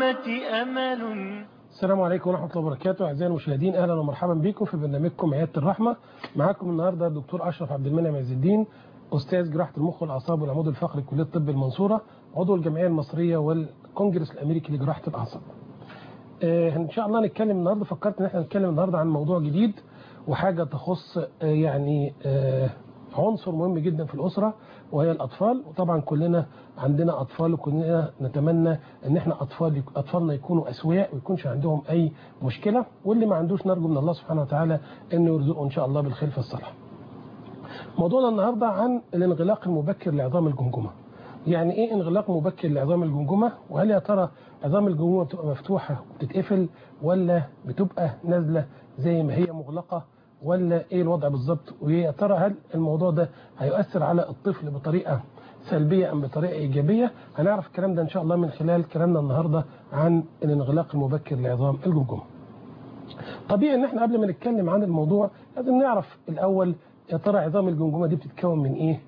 أمل السلام عليكم ورحمة الله وبركاته أعزائي المشاهدين أهلا ومرحبا بكم في برنامجكم عيادة الرحمة معاكم النهاردة الدكتور أشرف عبد المنعم عز الدين أستاذ جراحة المخ والأعصاب والعمود الفقري كلية طب المنصورة عضو الجمعية المصرية والكونجرس الأمريكي لجراحة الأعصاب آه إن شاء الله نتكلم النهاردة فكرت إن احنا نتكلم النهاردة عن موضوع جديد وحاجة تخص آه يعني آه عنصر مهم جدا في الأسرة وهي الأطفال وطبعا كلنا عندنا أطفال وكلنا نتمنى أن احنا أطفال أطفالنا يكونوا أسوياء ويكونش عندهم أي مشكلة واللي ما عندوش نرجو من الله سبحانه وتعالى أنه يرزقه إن شاء الله بالخير في الصلاح موضوعنا النهاردة عن الانغلاق المبكر لعظام الجمجمة يعني ايه انغلاق مبكر لعظام الجمجمة وهل يا ترى عظام الجمجمة بتبقى مفتوحة وبتتقفل ولا بتبقى نازلة زي ما هي مغلقة ولا ايه الوضع بالظبط ويا ترى هل الموضوع ده هيؤثر على الطفل بطريقة سلبية ام بطريقة ايجابية هنعرف الكلام ده ان شاء الله من خلال كلامنا النهاردة عن الانغلاق المبكر لعظام الجمجمة طبيعي ان احنا قبل ما نتكلم عن الموضوع لازم نعرف الاول يا ترى عظام الجمجمة دي بتتكون من ايه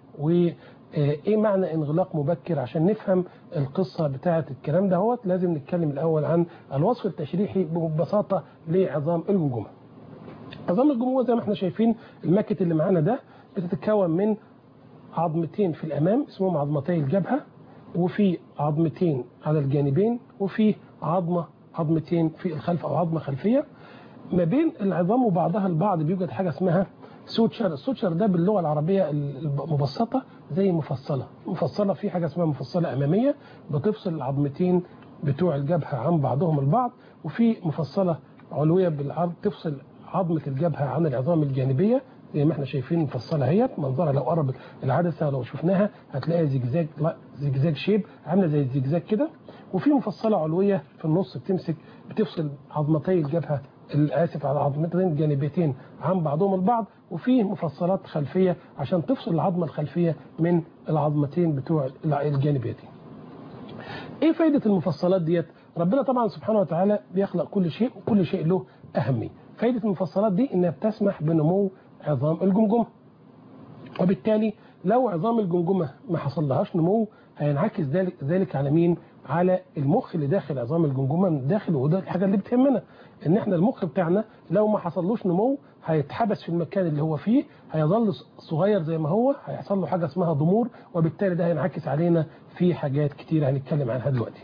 وايه معنى انغلاق مبكر عشان نفهم القصة بتاعة الكلام ده هو لازم نتكلم الاول عن الوصف التشريحي ببساطة لعظام الجمجمة عظام الجمجمة زي ما احنا شايفين الماكت اللي معانا ده بتتكون من عظمتين في الامام اسمهم عظمتي الجبهة وفي عظمتين على الجانبين وفي عظمة عظمتين في الخلف او عظمة خلفية ما بين العظام وبعضها البعض بيوجد حاجة اسمها سوتشر السوتشر ده باللغة العربية المبسطة زي مفصلة مفصلة في حاجة اسمها مفصلة أمامية بتفصل العظمتين بتوع الجبهة عن بعضهم البعض وفي مفصلة علوية بالعرض تفصل عظمة الجبهة عن العظام الجانبية زي ما احنا شايفين مفصلة اهيت منظرها لو قرب العدسة لو شفناها هتلاقيها زجزاج لا زجزاج شيب عاملة زي الزجزاج كده وفي مفصلة علوية في النص بتمسك بتفصل عظمتي الجبهة الاسف على عظمتين الجانبيتين عن بعضهم البعض وفي مفصلات خلفية عشان تفصل العظمة الخلفية من العظمتين بتوع الجانبيتين ايه فايدة المفصلات ديت ربنا طبعا سبحانه وتعالى بيخلق كل شيء وكل شيء له أهمية فايدة المفصلات دي انها بتسمح بنمو عظام الجمجمة وبالتالي لو عظام الجمجمة ما حصل لهاش نمو هينعكس ذلك ذلك على مين على المخ اللي داخل عظام الجمجمه من داخل وده الحاجه اللي بتهمنا ان احنا المخ بتاعنا لو ما حصلوش نمو هيتحبس في المكان اللي هو فيه هيظل صغير زي ما هو هيحصل له حاجه اسمها ضمور وبالتالي ده هينعكس علينا في حاجات كتير هنتكلم عنها دلوقتي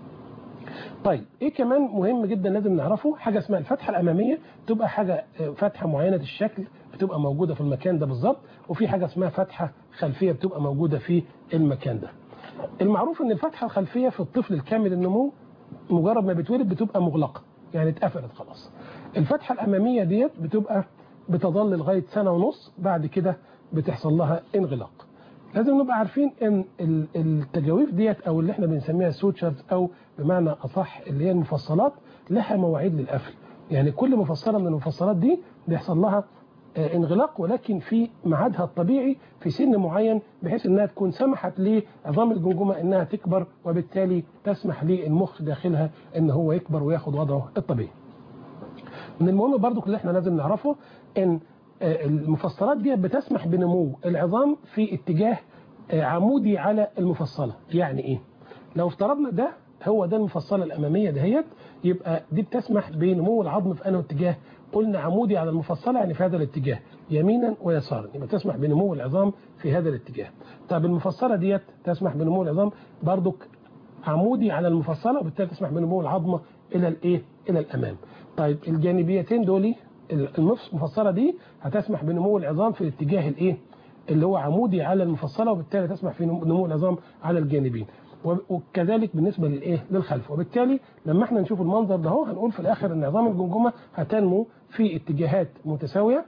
طيب ايه كمان مهم جدا لازم نعرفه حاجه اسمها الفتحه الاماميه تبقى حاجه فتحه معينه الشكل بتبقى موجوده في المكان ده بالظبط وفي حاجه اسمها فتحه خلفيه بتبقى موجوده في المكان ده المعروف ان الفتحة الخلفية في الطفل الكامل النمو مجرد ما بيتولد بتبقى مغلقة يعني اتقفلت خلاص الفتحة الأمامية ديت بتبقى بتظل لغاية سنة ونص بعد كده بتحصل لها انغلاق لازم نبقى عارفين ان التجاويف ديت او اللي احنا بنسميها سوتشرز او بمعنى اصح اللي هي المفصلات لها مواعيد للقفل يعني كل مفصلة من المفصلات دي بيحصل لها انغلاق ولكن في ميعادها الطبيعي في سن معين بحيث انها تكون سمحت لعظام الجمجمه انها تكبر وبالتالي تسمح للمخ داخلها ان هو يكبر وياخد وضعه الطبيعي. من المهم برضو اللي احنا لازم نعرفه ان المفصلات دي بتسمح بنمو العظام في اتجاه عمودي على المفصله، يعني ايه؟ لو افترضنا ده هو ده المفصله الاماميه دهيت يبقى دي بتسمح بنمو العظم في انه اتجاه قلنا عمودي على المفصلة يعني في هذا الاتجاه يمينا ويسارا يبقى تسمح بنمو العظام في هذا الاتجاه طب المفصلة ديت تسمح بنمو العظام برضك عمودي على المفصلة وبالتالي تسمح بنمو العظمة إلى الإيه إلى الأمام طيب الجانبيتين دول المفصلة دي هتسمح بنمو العظام في الاتجاه الإيه اللي هو عمودي على المفصلة وبالتالي تسمح في نمو العظام على الجانبين وكذلك بالنسبة للايه للخلف وبالتالي لما احنا نشوف المنظر ده هو هنقول في الاخر ان عظام الجمجمة هتنمو في اتجاهات متساوية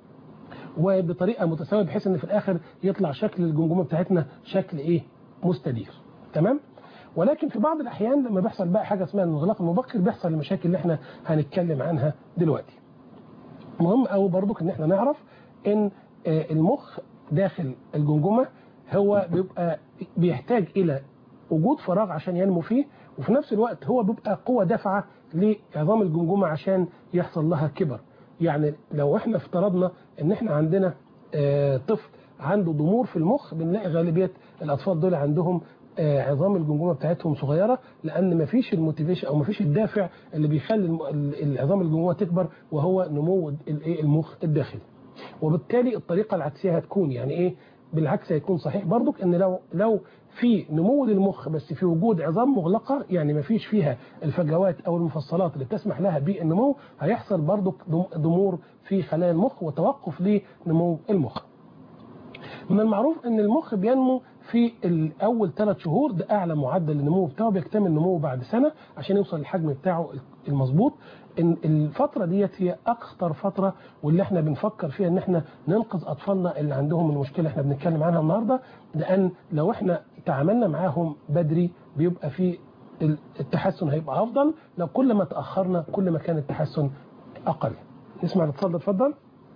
وبطريقة متساوية بحيث ان في الاخر يطلع شكل الجمجمة بتاعتنا شكل ايه مستدير تمام ولكن في بعض الاحيان لما بيحصل بقى حاجة اسمها الانغلاق المبكر بيحصل المشاكل اللي احنا هنتكلم عنها دلوقتي مهم قوي برضك ان احنا نعرف ان المخ داخل الجمجمة هو بيبقى بيحتاج الى وجود فراغ عشان ينمو فيه وفي نفس الوقت هو بيبقى قوة دافعة لعظام الجمجمة عشان يحصل لها كبر يعني لو احنا افترضنا ان احنا عندنا طفل عنده ضمور في المخ بنلاقي غالبية الاطفال دول عندهم آه، عظام الجمجمه بتاعتهم صغيره لان مفيش الموتيفيشن او مفيش الدافع اللي بيخلي الم- ال- العظام الجمجمه تكبر وهو نمو الايه المخ الداخلي وبالتالي الطريقه العكسيه هتكون يعني ايه بالعكس هيكون صحيح برضك ان لو لو في نمو للمخ بس في وجود عظام مغلقه يعني ما فيش فيها الفجوات او المفصلات اللي تسمح لها بالنمو هيحصل برضك ضم- ضمور في خلايا المخ وتوقف لنمو المخ. من المعروف ان المخ بينمو في الاول ثلاث شهور ده اعلى معدل النمو بتاعه بيكتمل نموه بعد سنه عشان يوصل للحجم بتاعه المظبوط ان الفتره ديت هي اخطر فتره واللي احنا بنفكر فيها ان احنا ننقذ اطفالنا اللي عندهم المشكله احنا بنتكلم عنها النهارده لان لو احنا تعاملنا معاهم بدري بيبقى في التحسن هيبقى افضل لو كل ما تاخرنا كل ما كان التحسن اقل نسمع الاتصال اتفضل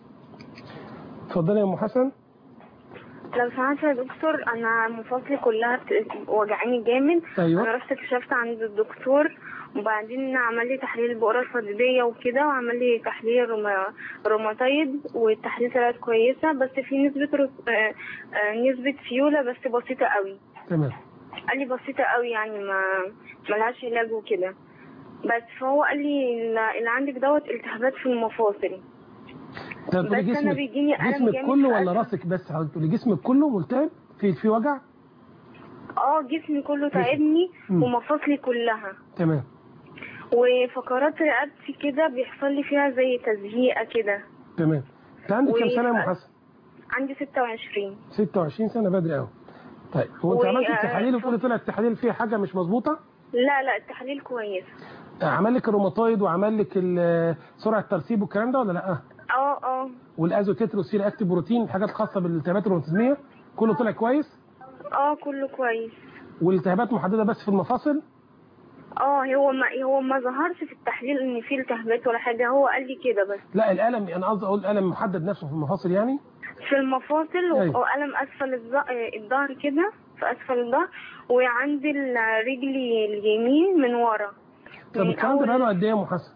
اتفضل يا ام حسن لو سمحت يا دكتور انا مفاصلي كلها بت- وجعاني جامد أيوة. انا رحت كشفت عند الدكتور وبعدين عمل لي تحليل البقرة الصديدية وكده وعمل لي تحليل روما... روماتايد والتحليل طلعت كويسة بس في نسبة رو... آه... آه... نسبة فيولة بس بسيطة قوي تمام قال لي بسيطة قوي يعني ما ملهاش علاج وكده بس فهو قال لي ال- اللي عندك دوت التهابات في المفاصل طب تقولي بس أنا جسمك بيجيني ألم جسمك جامد كله في ولا قلبي. راسك بس حضرتك تقولي جسمك كله ملتهب في في وجع اه جسمي كله تعبني مم. ومفاصلي كلها تمام وفقرات رقبتي كده بيحصل لي فيها زي تزهيقة كده تمام انت عندك كام و- سنه يا ام حسن عندي 26 26 سنه بدري قوي طيب هو انت و- عملت آه، التحاليل وتقولي طلعت التحاليل فيها حاجه مش مظبوطه لا لا التحاليل كويس آه، عمل لك الروماتويد وعمل لك ال- سرعه الترسيب والكلام ده ولا لا اه اه والازوتيتر والسير اكتيف بروتين الحاجات الخاصه بالالتهابات الروماتيزميه كله طلع كويس اه كله كويس والالتهابات محدده بس في المفاصل اه هو ما هو ما ظهرش في التحليل ان في التهابات ولا حاجة هو قال لي كده بس لا الالم انا قصدي اقول الالم محدد نفسه في المفاصل يعني في المفاصل أيوة. وألم أسفل الظ- آه، الظهر كده في أسفل الظهر وعندي رجلي اليمين من ورا طب من الكلام ده أول- بقاله قد ايه يا ام حسن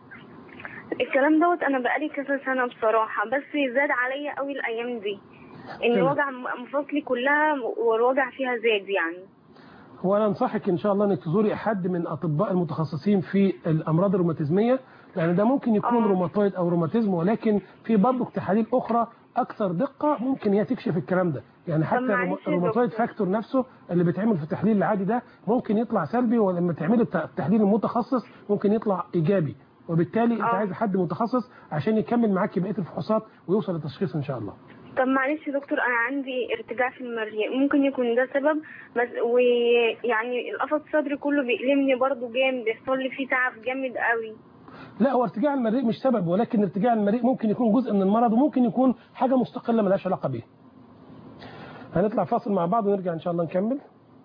الكلام دوت انا بقالي كذا سنه بصراحه بس زاد عليا قوي الايام دي ان تمام. وجع م- مفاصلي كلها والوجع فيها زاد يعني هو انا انصحك ان شاء الله انك تزوري حد من اطباء المتخصصين في الامراض الروماتيزميه لان ده ممكن يكون آه. روماتويد او روماتيزم ولكن في برضه تحاليل اخرى اكثر دقه ممكن هي تكشف الكلام ده يعني حتى معلش الروما- يا الروماتويد دكتور. فاكتور نفسه اللي بيتعمل في التحليل العادي ده ممكن يطلع سلبي ولما تعملي الت- التحليل المتخصص ممكن يطلع ايجابي وبالتالي انت آه. عايز حد متخصص عشان يكمل معاكي بقيه الفحوصات ويوصل للتشخيص ان شاء الله طب معلش يا دكتور انا عندي ارتجاع في المريء ممكن يكون ده سبب بس ويعني القفص الصدري كله بيألمني برضو جامد بيحصل لي فيه تعب جامد قوي لا هو ارتجاع المريء مش سبب ولكن ارتجاع المريء ممكن يكون جزء من المرض وممكن يكون حاجة مستقلة ملهاش علاقة بيه هنطلع فاصل مع بعض ونرجع ان شاء الله نكمل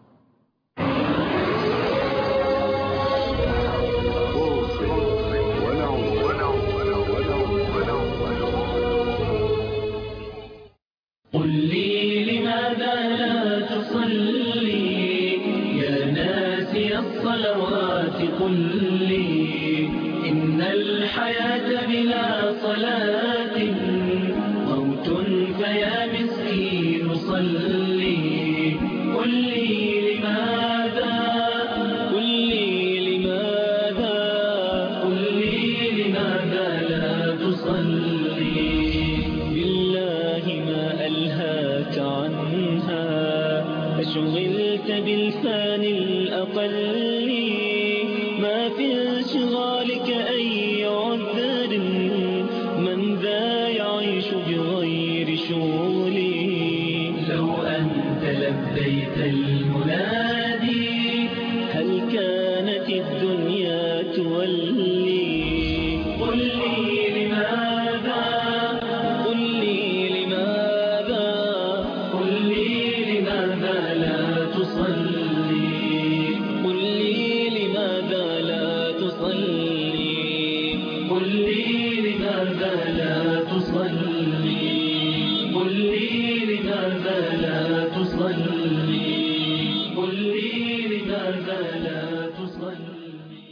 قل لي لماذا لا تصلي يا ناسي الصلوات قل لي إن الحياة بلا صلاة موت فيا مسكين صلي قل لي لماذا قل لي لماذا قل لي لماذا لا تصلي بالله ما ألهاك عنها أشغلت بالفان الأقل ما في انشغالك أي عذر من ذا يعيش بغير شغلي لو أنت لبيت المنادي هل كانت الدنيا تولي قل لي لماذا قل لي لماذا قل لي لماذا لا تصلي قل لي لماذا لا تصلي قل لي لماذا لا تصلي قل لي لماذا لا تصلي قل لي لماذا لا تصلي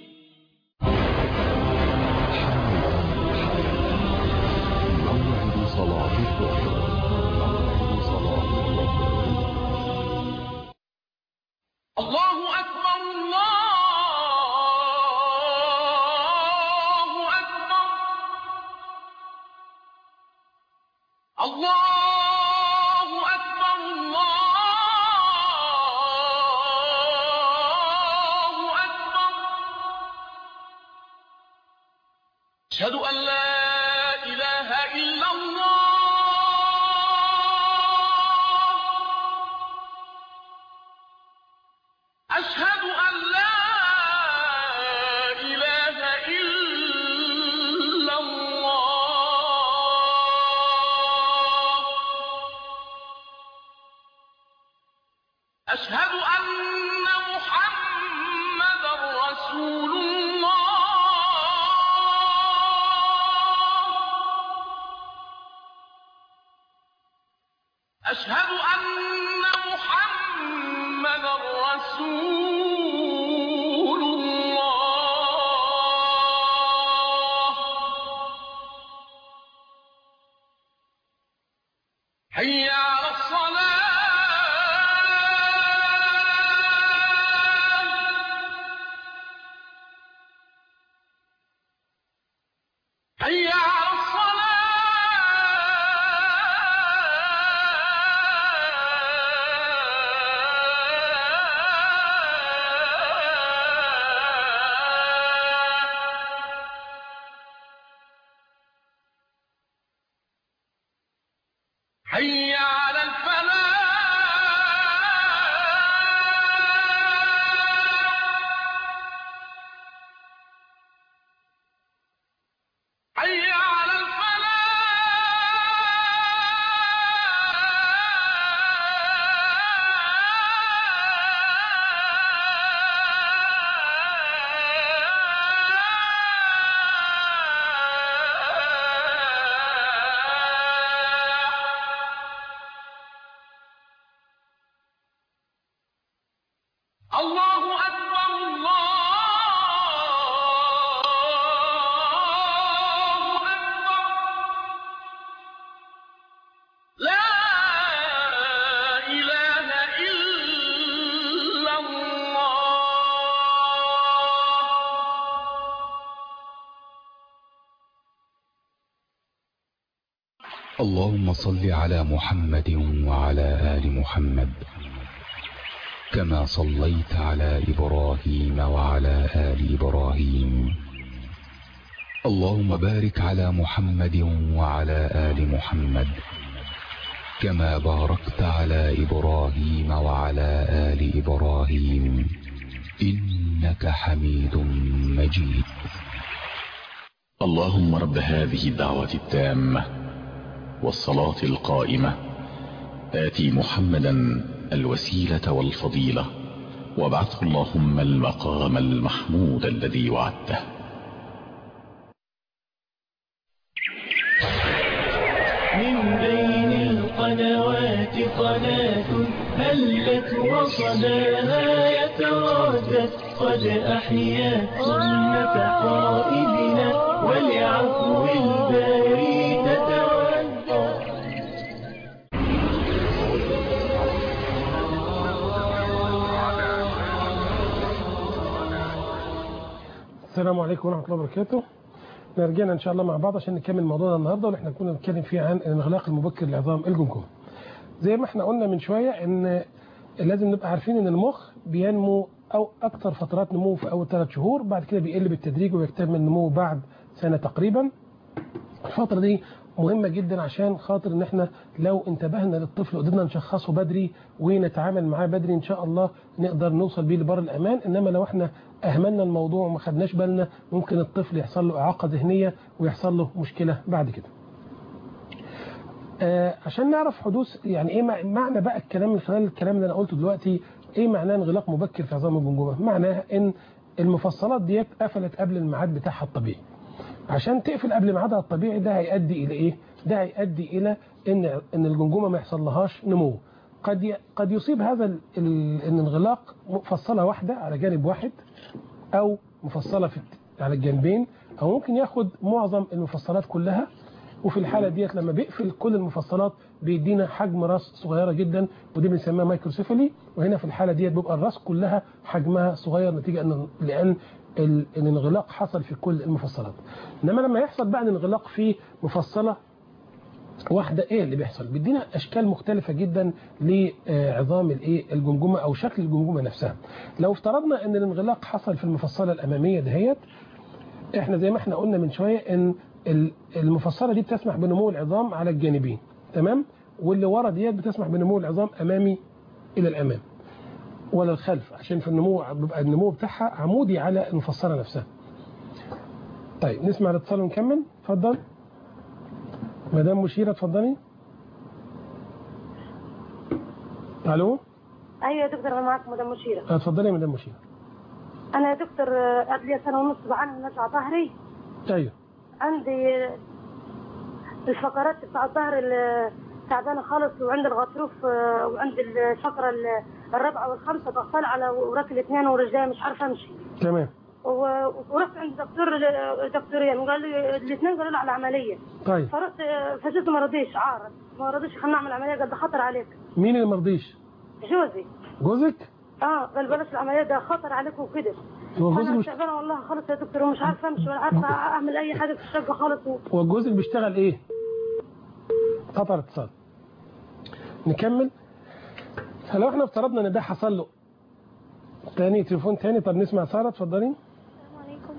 موعد صلاة الظهر موعد صلاة الظهر أشهد أن لا إله إلا الله أشهد أن لا إله إلا الله أشهد أن محمدا رسول الله أشهد أن محمدا رسول الله حي على الصلاة حي على الصلاة حي على الفلاح حي على الفلاح الله أكبر الله أكبر لا إله إلا الله اللهم صل على محمد وعلى آل محمد كما صليت على إبراهيم وعلى آل إبراهيم اللهم بارك على محمد وعلى آل محمد كما باركت على إبراهيم وعلى آل إبراهيم إنك حميد مجيد اللهم رب هذه الدعوة التامة والصلاة القائمة آتي محمدا الوسيلة والفضيلة وابعثه اللهم المقام المحمود الذي وعدته من بين القنوات قناة هلت وصداها يتردد قد أحيا سنة قائدنا ولعفو الباري تتودد السلام عليكم ورحمة الله وبركاته رجعنا إن شاء الله مع بعض عشان نكمل موضوعنا النهاردة واللي احنا كنا بنتكلم فيه عن الانغلاق المبكر لعظام الجمجمة زي ما احنا قلنا من شوية ان لازم نبقى عارفين ان المخ بينمو او اكتر فترات نموه في اول ثلاث شهور بعد كده بيقل بالتدريج ويكتمل نموه بعد سنة تقريبا الفترة دي مهمة جدا عشان خاطر ان احنا لو انتبهنا للطفل وقدرنا نشخصه بدري ونتعامل معاه بدري ان شاء الله نقدر نوصل بيه لبر الامان انما لو احنا اهملنا الموضوع وما خدناش بالنا ممكن الطفل يحصل له اعاقة ذهنية ويحصل له مشكلة بعد كده آه عشان نعرف حدوث يعني ايه مع- معنى بقى الكلام من خلال الكلام اللي انا قلته دلوقتي ايه معناه انغلاق مبكر في عظام الجمجمه معناه ان المفصلات ديت قفلت قبل الميعاد بتاعها الطبيعي عشان تقفل قبل ميعادها الطبيعي ده هيؤدي الى ايه ده هيؤدي الى ان ان الجمجمه ما يحصلهاش نمو قد ي- قد يصيب هذا ال- ال- الانغلاق مفصله واحده على جانب واحد او مفصله في الت- على الجانبين او ممكن ياخد معظم المفصلات كلها وفي الحالة ديت لما بيقفل كل المفصلات بيدينا حجم راس صغيرة جدا ودي بنسميها مايكروسيفالي وهنا في الحالة ديت بيبقى الراس كلها حجمها صغير نتيجة ان لان ال- الانغلاق حصل في كل المفصلات انما لما يحصل بقى الانغلاق في مفصلة واحدة ايه اللي بيحصل بيدينا اشكال مختلفة جدا لعظام الايه الجمجمة او شكل الجمجمة نفسها لو افترضنا ان الانغلاق حصل في المفصلة الامامية دهيت احنا زي ما احنا قلنا من شويه ان ال- المفصله دي بتسمح بنمو العظام على الجانبين تمام واللي ورا ديت بتسمح بنمو العظام امامي الى الامام ولا الخلف عشان في النمو بيبقى النمو بتاعها عمودي على المفصله نفسها طيب نسمع الاتصال ونكمل اتفضل مدام مشيره اتفضلي الو ايوه يا دكتور انا معاك مدام مشيره اتفضلي يا مدام مشيره انا يا دكتور آه، قبل سنه ونص بعاني من وجع ظهري ايوه عندي آه، الفقرات بتاع الظهر ال- تعبانه خالص وعندي الغضروف آه، وعندي الفقره ال- الرابعه والخامسه ضغطان على وراس الاثنين ورجلي مش عارفه امشي تمام و- ورحت عند دكتور دكتورين قال لي الاثنين قالوا لي على عمليه طيب فرحت آه، فجأة ما رضيش عارض ما رضيش خلينا نعمل عمليه قال ده خطر عليك مين اللي مرضيش جوزي جوزك اه قال بلاش العمليه ده خطر عليك وكده هو جوزك انا مش تعبانه والله خالص يا دكتور ومش عارفه امشي ولا عارفه اعمل اي حاجه في الشقه خالص و... هو جوزك بيشتغل ايه قطع اتصال نكمل فلو احنا افترضنا ان ده حصل له تاني تليفون تاني طب نسمع ساره اتفضلي السلام عليكم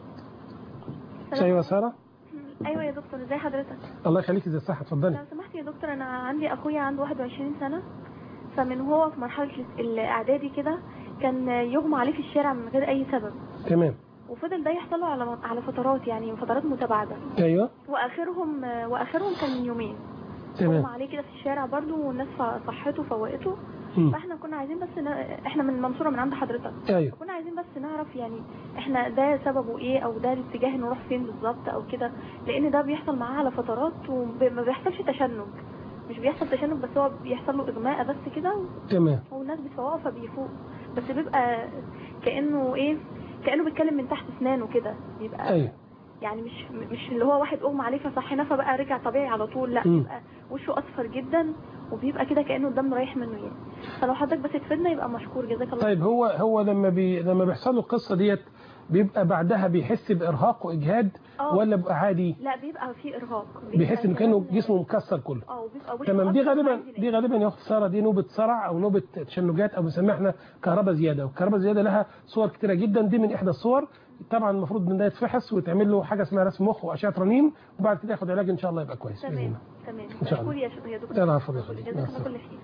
ايوه ساره ايوه يا دكتور ازي حضرتك الله يخليك زي الصحه اتفضلي لو سمحت يا دكتور انا عندي اخويا عنده 21 سنه فمن هو في مرحله الاعدادي كده كان يغمى عليه في الشارع من غير اي سبب تمام وفضل ده يحصل له على على فترات يعني فترات متباعده ايوه واخرهم واخرهم كان من يومين اغمى تمام عليه كده في الشارع برضه والناس صحته فوقته مم. فاحنا كنا عايزين بس ن... احنا من المنصوره من عند حضرتك ايوه كنا عايزين بس نعرف يعني احنا ده سببه ايه او ده الاتجاه نروح فين بالظبط او كده لان ده بيحصل معاه على فترات وما بيحصلش تشنج مش بيحصل تشنج بس هو بيحصل له اغماء بس كده تمام والناس بتفوقه فبيفوق بس بيبقى كانه ايه كانه بيتكلم من تحت اسنانه كده بيبقى ايوه يعني مش مش اللي هو واحد اغمى عليه فصحينا فبقى رجع طبيعي على طول لا مم. بيبقى وشه اصفر جدا وبيبقى كده كانه الدم رايح منه يعني فلو حضرتك بس تفيدنا يبقى مشكور جزاك الله طيب هو هو لما بي لما بيحصل له القصه ديت بيبقى بعدها بيحس بارهاق واجهاد آه. ولا بيبقى عادي لا بيبقى في ارهاق بيحس انه كانه كمان- جسمه مكسر كله اه وبيبقى وشه تمام دي أصفر غالبا عايز ينام. دي غالبا يا اخت ساره دي نوبه صرع او نوبه تشنجات او بنسميها احنا كهرباء زياده والكهرباء زياده لها صور كتيره جدا دي من احدى الصور طبعا المفروض ان ده يتفحص ويتعمل له حاجه اسمها رسم مخ واشعه رنين وبعد كده ياخد علاج ان شاء الله يبقى كويس باذن تمام الله تمام إن شاء الله. مشكور يا ش- يا دكتور لا، لا، عفوا يا خليل. جزاك مع الله السلامة. كل خير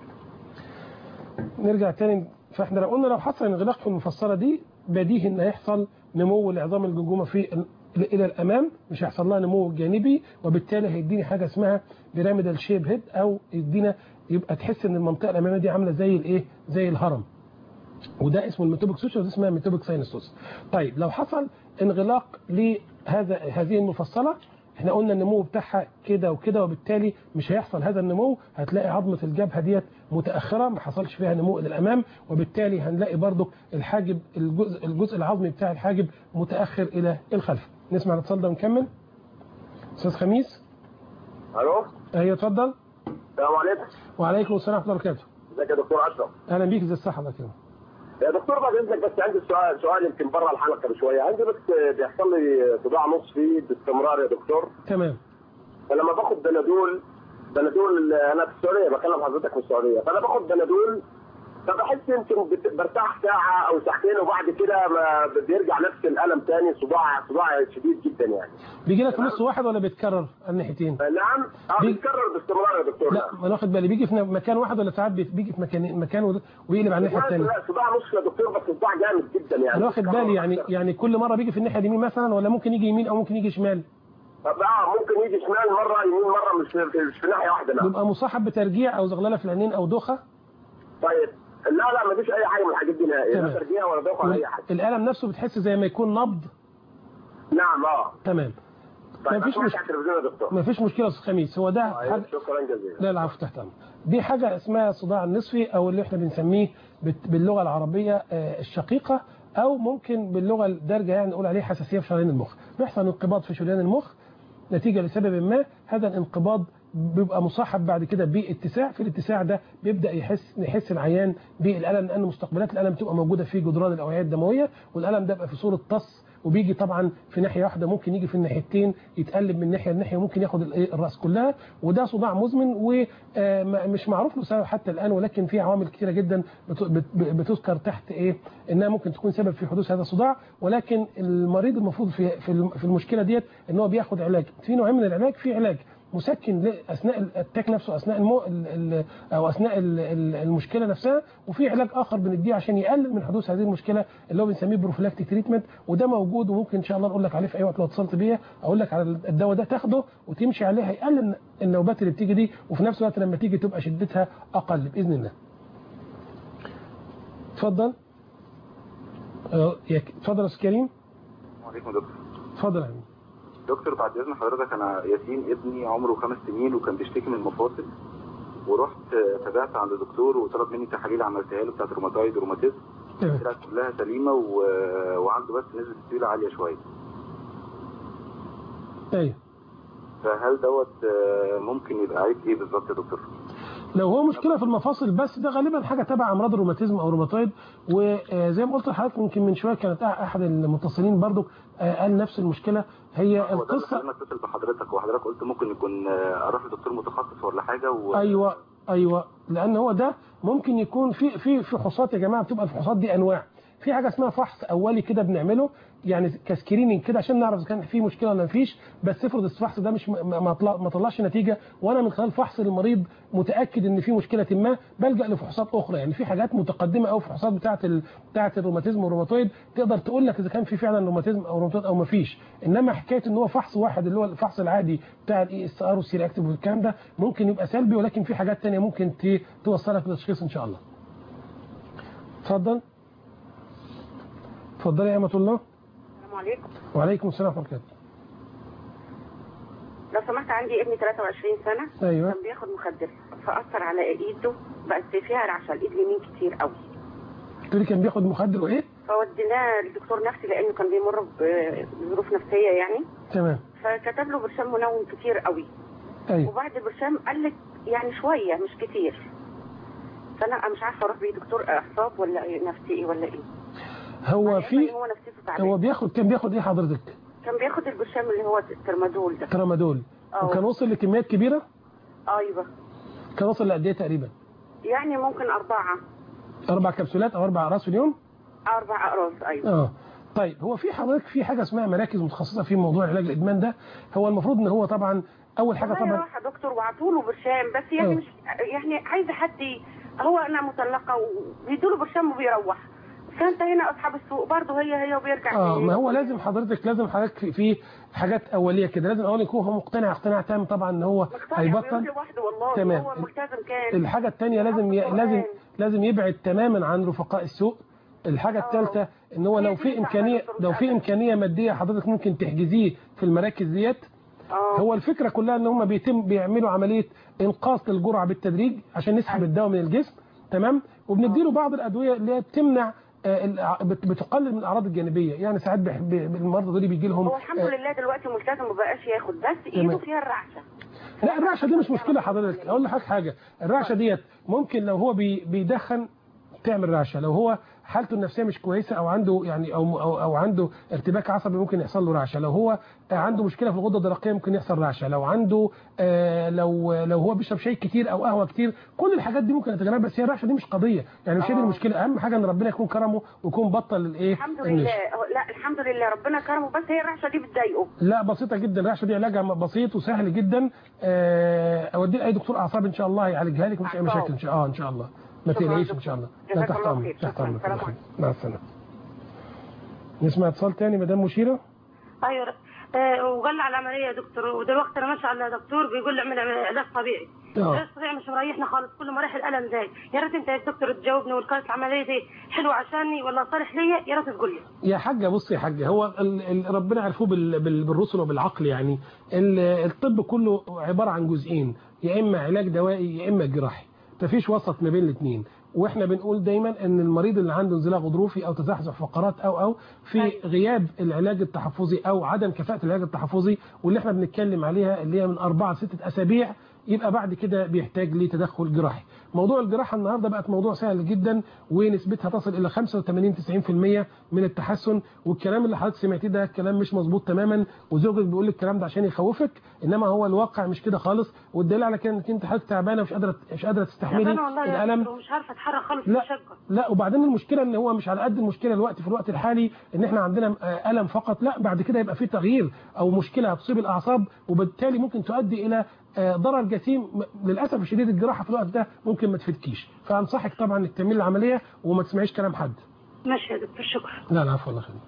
نرجع تاني فاحنا لو قلنا لو حصل انغلاق في المفصله دي بديهي ان هيحصل نمو لعظام الجمجمه في ال- الى الامام مش هيحصل لها نمو جانبي وبالتالي هيديني حاجه اسمها بيراميدال شيب هيد او يدينا يبقى تحس ان المنطقه الاماميه دي عامله زي الايه زي الهرم وده اسمه الميتوبيك سوشيال وده اسمها ميتوبيك ساينسوس طيب لو حصل انغلاق لهذا هذه المفصله احنا قلنا النمو بتاعها كده وكده وبالتالي مش هيحصل هذا النمو هتلاقي عظمه الجبهه ديت متاخره ما حصلش فيها نمو الى الامام وبالتالي هنلاقي برضو الحاجب الجزء الجزء العظمي بتاع الحاجب متاخر الى الخلف نسمع الاتصال ده ونكمل استاذ خميس الو ايوه اتفضل السلام عليكم وعليكم السلام ورحمه الله وبركاته ازيك يا دكتور اشرف اهلا بيك ازي الصحه الله يكرمك يا دكتور بعد اذنك بس عندي سؤال سؤال يمكن بره الحلقه بشويه عندي بس بيحصل لي صداع نصفي باستمرار يا دكتور تمام فلما باخد بنادول بنادول انا في السعوديه بكلم حضرتك في السعوديه فانا باخد بنادول فبحس يمكن بت- برتاح ساعه او ساعتين وبعد كده ما بيرجع نفس الالم تاني صداع صداع شديد جدا يعني بيجي لك في نص واحد ولا بيتكرر على الناحيتين نعم اه بي- بيتكرر باستمرار يا دكتور لا ما انا واخد بالي بيجي في مكان واحد ولا ساعات بي- بيجي في مكان مكان وده- ويقلب على الناحيه لا الثانيه لا صداع نص يا دكتور بس صداع جامد جدا يعني انا واخد بالي يعني يعني كل مره بيجي في الناحيه اليمين مثلا ولا ممكن يجي يمين او ممكن يجي شمال طب اه ممكن يجي شمال مره يمين مره مش في, مش في ناحيه واحده نعم بيبقى مصاحب بترجيع او زغلله في العينين او دوخه طيب لا لا ما فيش اي حاجه من الحاجات دي نهائي تمام. لا ترجيع ولا دوخه ولا اي حاجه الالم نفسه بتحس زي ما يكون نبض نعم اه تمام طيب مفيش أسمعك مش- على التلفزيون يا دكتور ما فيش مشكله يا استاذ خميس هو ده طيب، حاجه شكرا جزيلا لا العفو تحت امر دي حاجه اسمها صداع النصفي او اللي احنا بنسميه بت- باللغه العربيه آه، الشقيقه او ممكن باللغه الدارجه يعني نقول عليه حساسيه في شرايين المخ بيحصل انقباض في شريان المخ نتيجه لسبب ما هذا الانقباض بيبقى مصاحب بعد كده باتساع في الاتساع ده بيبدا يحس يحس العيان بالالم لان مستقبلات الالم بتبقى موجوده في جدران الاوعيه الدمويه والالم ده بيبقى في صوره طص وبيجي طبعا في ناحيه واحده ممكن يجي في الناحيتين يتقلب من ناحيه لناحيه وممكن ياخد الإيه الراس كلها وده صداع مزمن ومش معروف له سبب حتى الان ولكن في عوامل كثيره جدا بت- بت- بتذكر تحت ايه انها ممكن تكون سبب في حدوث هذا الصداع ولكن المريض المفروض في في الم- في المشكله ديت ان هو بياخد علاج في نوعين من العلاج في علاج مسكن ل- اثناء الاتاك نفسه اثناء المو... ال- ال- او اثناء ال- ال- المشكله نفسها وفي علاج اخر بنديه عشان يقلل من حدوث هذه المشكله اللي هو بنسميه بروفلاكتيك تريتمنت وده موجود وممكن ان شاء الله نقول لك عليه في اي وقت لو اتصلت بيا اقول لك على الدواء ده تاخده وتمشي عليه هيقلل النوبات اللي بتيجي دي وفي نفس الوقت لما تيجي تبقى شدتها اقل باذن الله. اتفضل. اه، يا ك- اتفضل يا استاذ كريم عليكم دكتور اتفضل يا عمي. دكتور بعد اذن حضرتك انا ياسين ابني عمره خمس سنين وكان بيشتكي من المفاصل ورحت آه، تابعت عند دكتور وطلب مني تحاليل عملتها له بتاعت روماتويد وروماتيزم تمام. طلعت كلها سليمه و... وعنده بس نسبه السيوله عاليه شويه ايوه فهل دوت آه، ممكن يبقى عيب ايه بالظبط يا دكتور؟ لو هو مشكله في المفاصل بس ده غالبا حاجه تبع امراض الروماتيزم او روماتويد وزي ما قلت لحضرتك يمكن من شويه كانت احد المتصلين برضو آه، قال نفس المشكله هي هو ده اللي القصه خلاني اتصل بحضرتك وحضرتك قلت ممكن يكون آه، اروح لدكتور متخصص ولا حاجه و... ايوه ايوه لان هو ده ممكن يكون في في فحوصات يا جماعه بتبقى الفحوصات دي انواع في حاجه اسمها فحص اولي كده بنعمله يعني كسكريننج كده عشان نعرف اذا كان في مشكله ولا مفيش بس افرض الفحص ده مش ما ما طلع ما طلعش نتيجه وانا من خلال فحص المريض متاكد ان في مشكله ما بلجا لفحوصات اخرى يعني في حاجات متقدمه او فحوصات بتاعه ال... بتاعه الروماتيزم والروماتويد تقدر تقول لك اذا كان في فعلا روماتيزم او روماتويد او مفيش انما حكايه ان هو فحص واحد اللي هو الفحص العادي بتاع الاي اس ار والسي رياكتيف والكلام ده ممكن يبقى سلبي ولكن في حاجات تانية ممكن ت- توصلك للتشخيص ان شاء الله اتفضل اتفضلي يا امه الله السلام عليكم وعليكم السلام ورحمه الله لو سمحت عندي ابني 23 سنة ايوه كان بياخد مخدر فأثر على ايده بقت فيها رعشة الايد اليمين كتير قوي تقولي كان بياخد مخدر وايه فوديناه لدكتور نفسي لأنه كان بيمر ب- بظروف نفسية يعني تمام فكتب له برشام منوم كتير قوي ايوه وبعد البرشام قال لك يعني شوية مش كتير فأنا مش عارفة أروح بيه دكتور أعصاب ولا إيه نفسي ولا إيه هو في هو نفسيته تعبانة هو بياخد كان بياخد ايه حضرتك كان بياخد البرشام اللي هو الترمادول ده ترامادول اه. وكان وصل لكميات كبيره أيوه كان وصل لقد ايه تقريبا يعني ممكن أربعة اربع كبسولات او اربع اقراص في اليوم أربع أقراص أيوه اه طيب هو في حضرتك في حاجه اسمها مراكز متخصصه في موضوع علاج الادمان ده هو المفروض ان هو طبعا اول حاجه والله طبعا راح دكتور وعطوا له برشام بس يعني اه. مش يعني عايزه حد ي- هو انا مطلقه وبيدوا له برشام وبيروح فانت هنا اصحاب السوق برضه هي هي وبيرجع اه تاني. ما هو لازم حضرتك لازم حضرتك في, في حاجات اوليه كده لازم اول يكون هو مقتنع اقتناع تام طبعا ان هو مقتنع هيبطل بيروح لوحده والله تمام. هو ملتزم كان الحاجة الثانية لازم ي... لازم لازم يبعد تماما عن رفقاء السوق الحاجة الثالثة ان هو لو في امكانية لو في امكانية مادية حضرتك ممكن تحجزيه في المراكز ديت هو الفكرة كلها ان هم بيتم بيعملوا عملية انقاص للجرعة بالتدريج عشان نسحب الدواء من الجسم تمام وبنديله بعض الادوية اللي هي بتمنع آه، الأع- بت- بتقلل من الاعراض الجانبيه يعني ساعات بح- ب- المرضى دول بيجي لهم هو الحمد لله دلوقتي ملتزم ومبقاش ياخد بس تمام. ايده فيها الرعشه لا الرعشه دي مش مشكله حضرتك اقول لحضرتك حاجه الرعشه ديت ممكن لو هو بي بيدخن تعمل رعشه لو هو حالته النفسيه مش كويسه او عنده يعني او او, أو عنده ارتباك عصبي ممكن يحصل له رعشه لو هو آه، عنده مشكله في الغده الدرقيه ممكن يحصل رعشه لو عنده آه لو لو هو بيشرب شاي كتير او قهوه كتير كل الحاجات دي ممكن نتجنبها بس هي الرعشه دي مش قضيه يعني مش هي دي المشكله اهم حاجه ان ربنا يكون كرمه ويكون بطل الايه الحمد النشا. لله هو- لا الحمد لله ربنا كرمه بس هي الرعشه دي بتضايقه لا بسيطة جدا الرعشة دي علاجها بسيط وسهل جدا آه، اوديه لاي دكتور اعصاب ان شاء الله يعالجها لك مفيش اي مشاكل ان شاء الله اه ان شاء الله ما شكراً تقلقيش ان دكتور. شاء الله جزاك لا تحت الله امرك خير. تحت شكراً. امرك سلام الله خير. مع السلامة نسمع اتصال تاني مدام مشيرة ايوه آه، وقال لي على العمليه يا دكتور ودلوقتي انا ماشي على دكتور بيقول لي اعمل علاج طبيعي آه. العلاج الطبيعي مش مريحنا خالص كل ما رايح الالم زايد يا ريت انت يا دكتور تجاوبني والكانت العمليه دي حلوه عشاني ولا صالح ليا يا ريت تقول لي يا حاجة بصي يا حاجة هو ال- ال- ربنا عرفوه بال- بال- بالرسل وبالعقل يعني ال- الطب كله عبارة عن جزئين يا إما علاج دوائي يا إما جراحي مفيش وسط ما بين الاثنين واحنا بنقول دايما ان المريض اللي عنده انزلاق غضروفي او تزحزح فقرات او او في غياب العلاج التحفظي او عدم كفاءة العلاج التحفظي واللي احنا بنتكلم عليها اللي هي من اربعة لستة اسابيع يبقى بعد كده بيحتاج لتدخل جراحي موضوع الجراحه النهارده بقت موضوع سهل جدا ونسبتها تصل الى 85 90% من التحسن والكلام اللي حضرتك سمعتيه ده كلام مش مظبوط تماما وزوجك بيقول لك الكلام ده عشان يخوفك انما هو الواقع مش كده خالص والدليل على كده انك انت حضرتك تعبانه مش قادره مش قادره تستحملي تعبانة والله يا الالم دكتور ومش عارفه اتحرك خالص لا مشقه لا وبعدين المشكله ان هو مش على قد المشكله الوقت في الوقت الحالي ان احنا عندنا آه، الم فقط لا بعد كده يبقى في تغيير او مشكله هتصيب الاعصاب وبالتالي ممكن تؤدي الى آه، ضرر جسيم م- للاسف الشديد الجراحه في الوقت ده ممكن ما تفيدكيش فانصحك طبعا انك تعملي العمليه وما تسمعيش كلام حد ماشي يا دكتور شكرا لا لا عفوا الله يخليك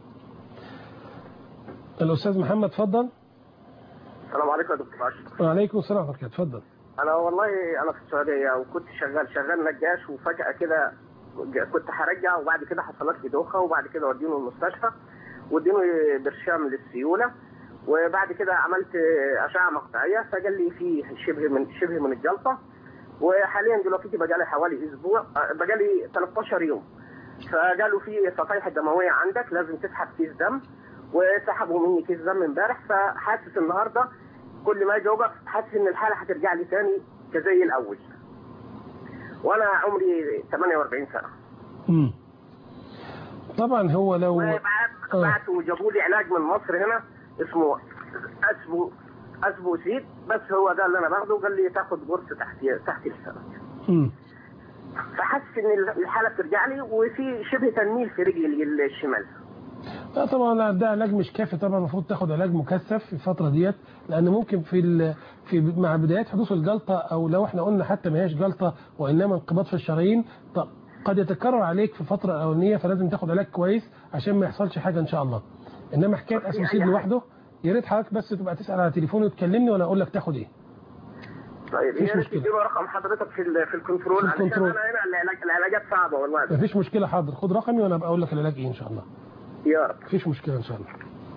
الاستاذ محمد اتفضل السلام عليكم يا دكتور اشرف وعليكم السلام ورحمه الله اتفضل انا والله انا في السعوديه وكنت شغال شغال نجاش وفجاه كده ج- كنت هرجع وبعد كده حصلت لي دوخه وبعد كده وديني المستشفى واديني برشام للسيوله وبعد كده عملت اشعه مقطعيه فقال لي فيه شبه من شبه من الجلطه وحاليا دلوقتي بقى لي حوالي اسبوع بقى لي 13 يوم فقالوا في صفائح دمويه عندك لازم تسحب كيس دم وسحبوا مني كيس دم امبارح فحاسس النهارده كل ما اجي اوقف حاسس ان الحاله هترجع لي تاني كزي الاول وانا عمري 48 سنه مم. طبعا هو لو بعت وجابوا لي علاج من مصر هنا اسمه اسبو اسبو سيد بس هو ده اللي انا باخده قال لي تاخد قرص تحت تحت لسانك مم. فحاسس ان الحاله بترجع لي وفي شبه تنميل في رجلي الشمال لا طبعا ده علاج مش كافي طبعا المفروض تاخد علاج مكثف في الفتره ديت لان ممكن في ال... في مع بدايات حدوث الجلطه او لو احنا قلنا حتى ما هياش جلطه وانما انقباض في الشرايين ط- قد يتكرر عليك في الفتره الاولانيه فلازم تاخد علاج كويس عشان ما يحصلش حاجه ان شاء الله انما حكايه اسوسيد لوحده يا ريت حضرتك بس تبقى تسال على تليفوني وتكلمني وانا اقول لك تاخد ايه طيب مفيش يا ريت مشكلة. تديله رقم حضرتك في ال- في الكنترول في علشان الكنترول. انا هنا العلاج العلاجات صعبه والله مفيش مشكله حاضر خد رقمي وانا ابقى اقول لك العلاج ايه ان شاء الله يا رب مفيش مشكله ان شاء الله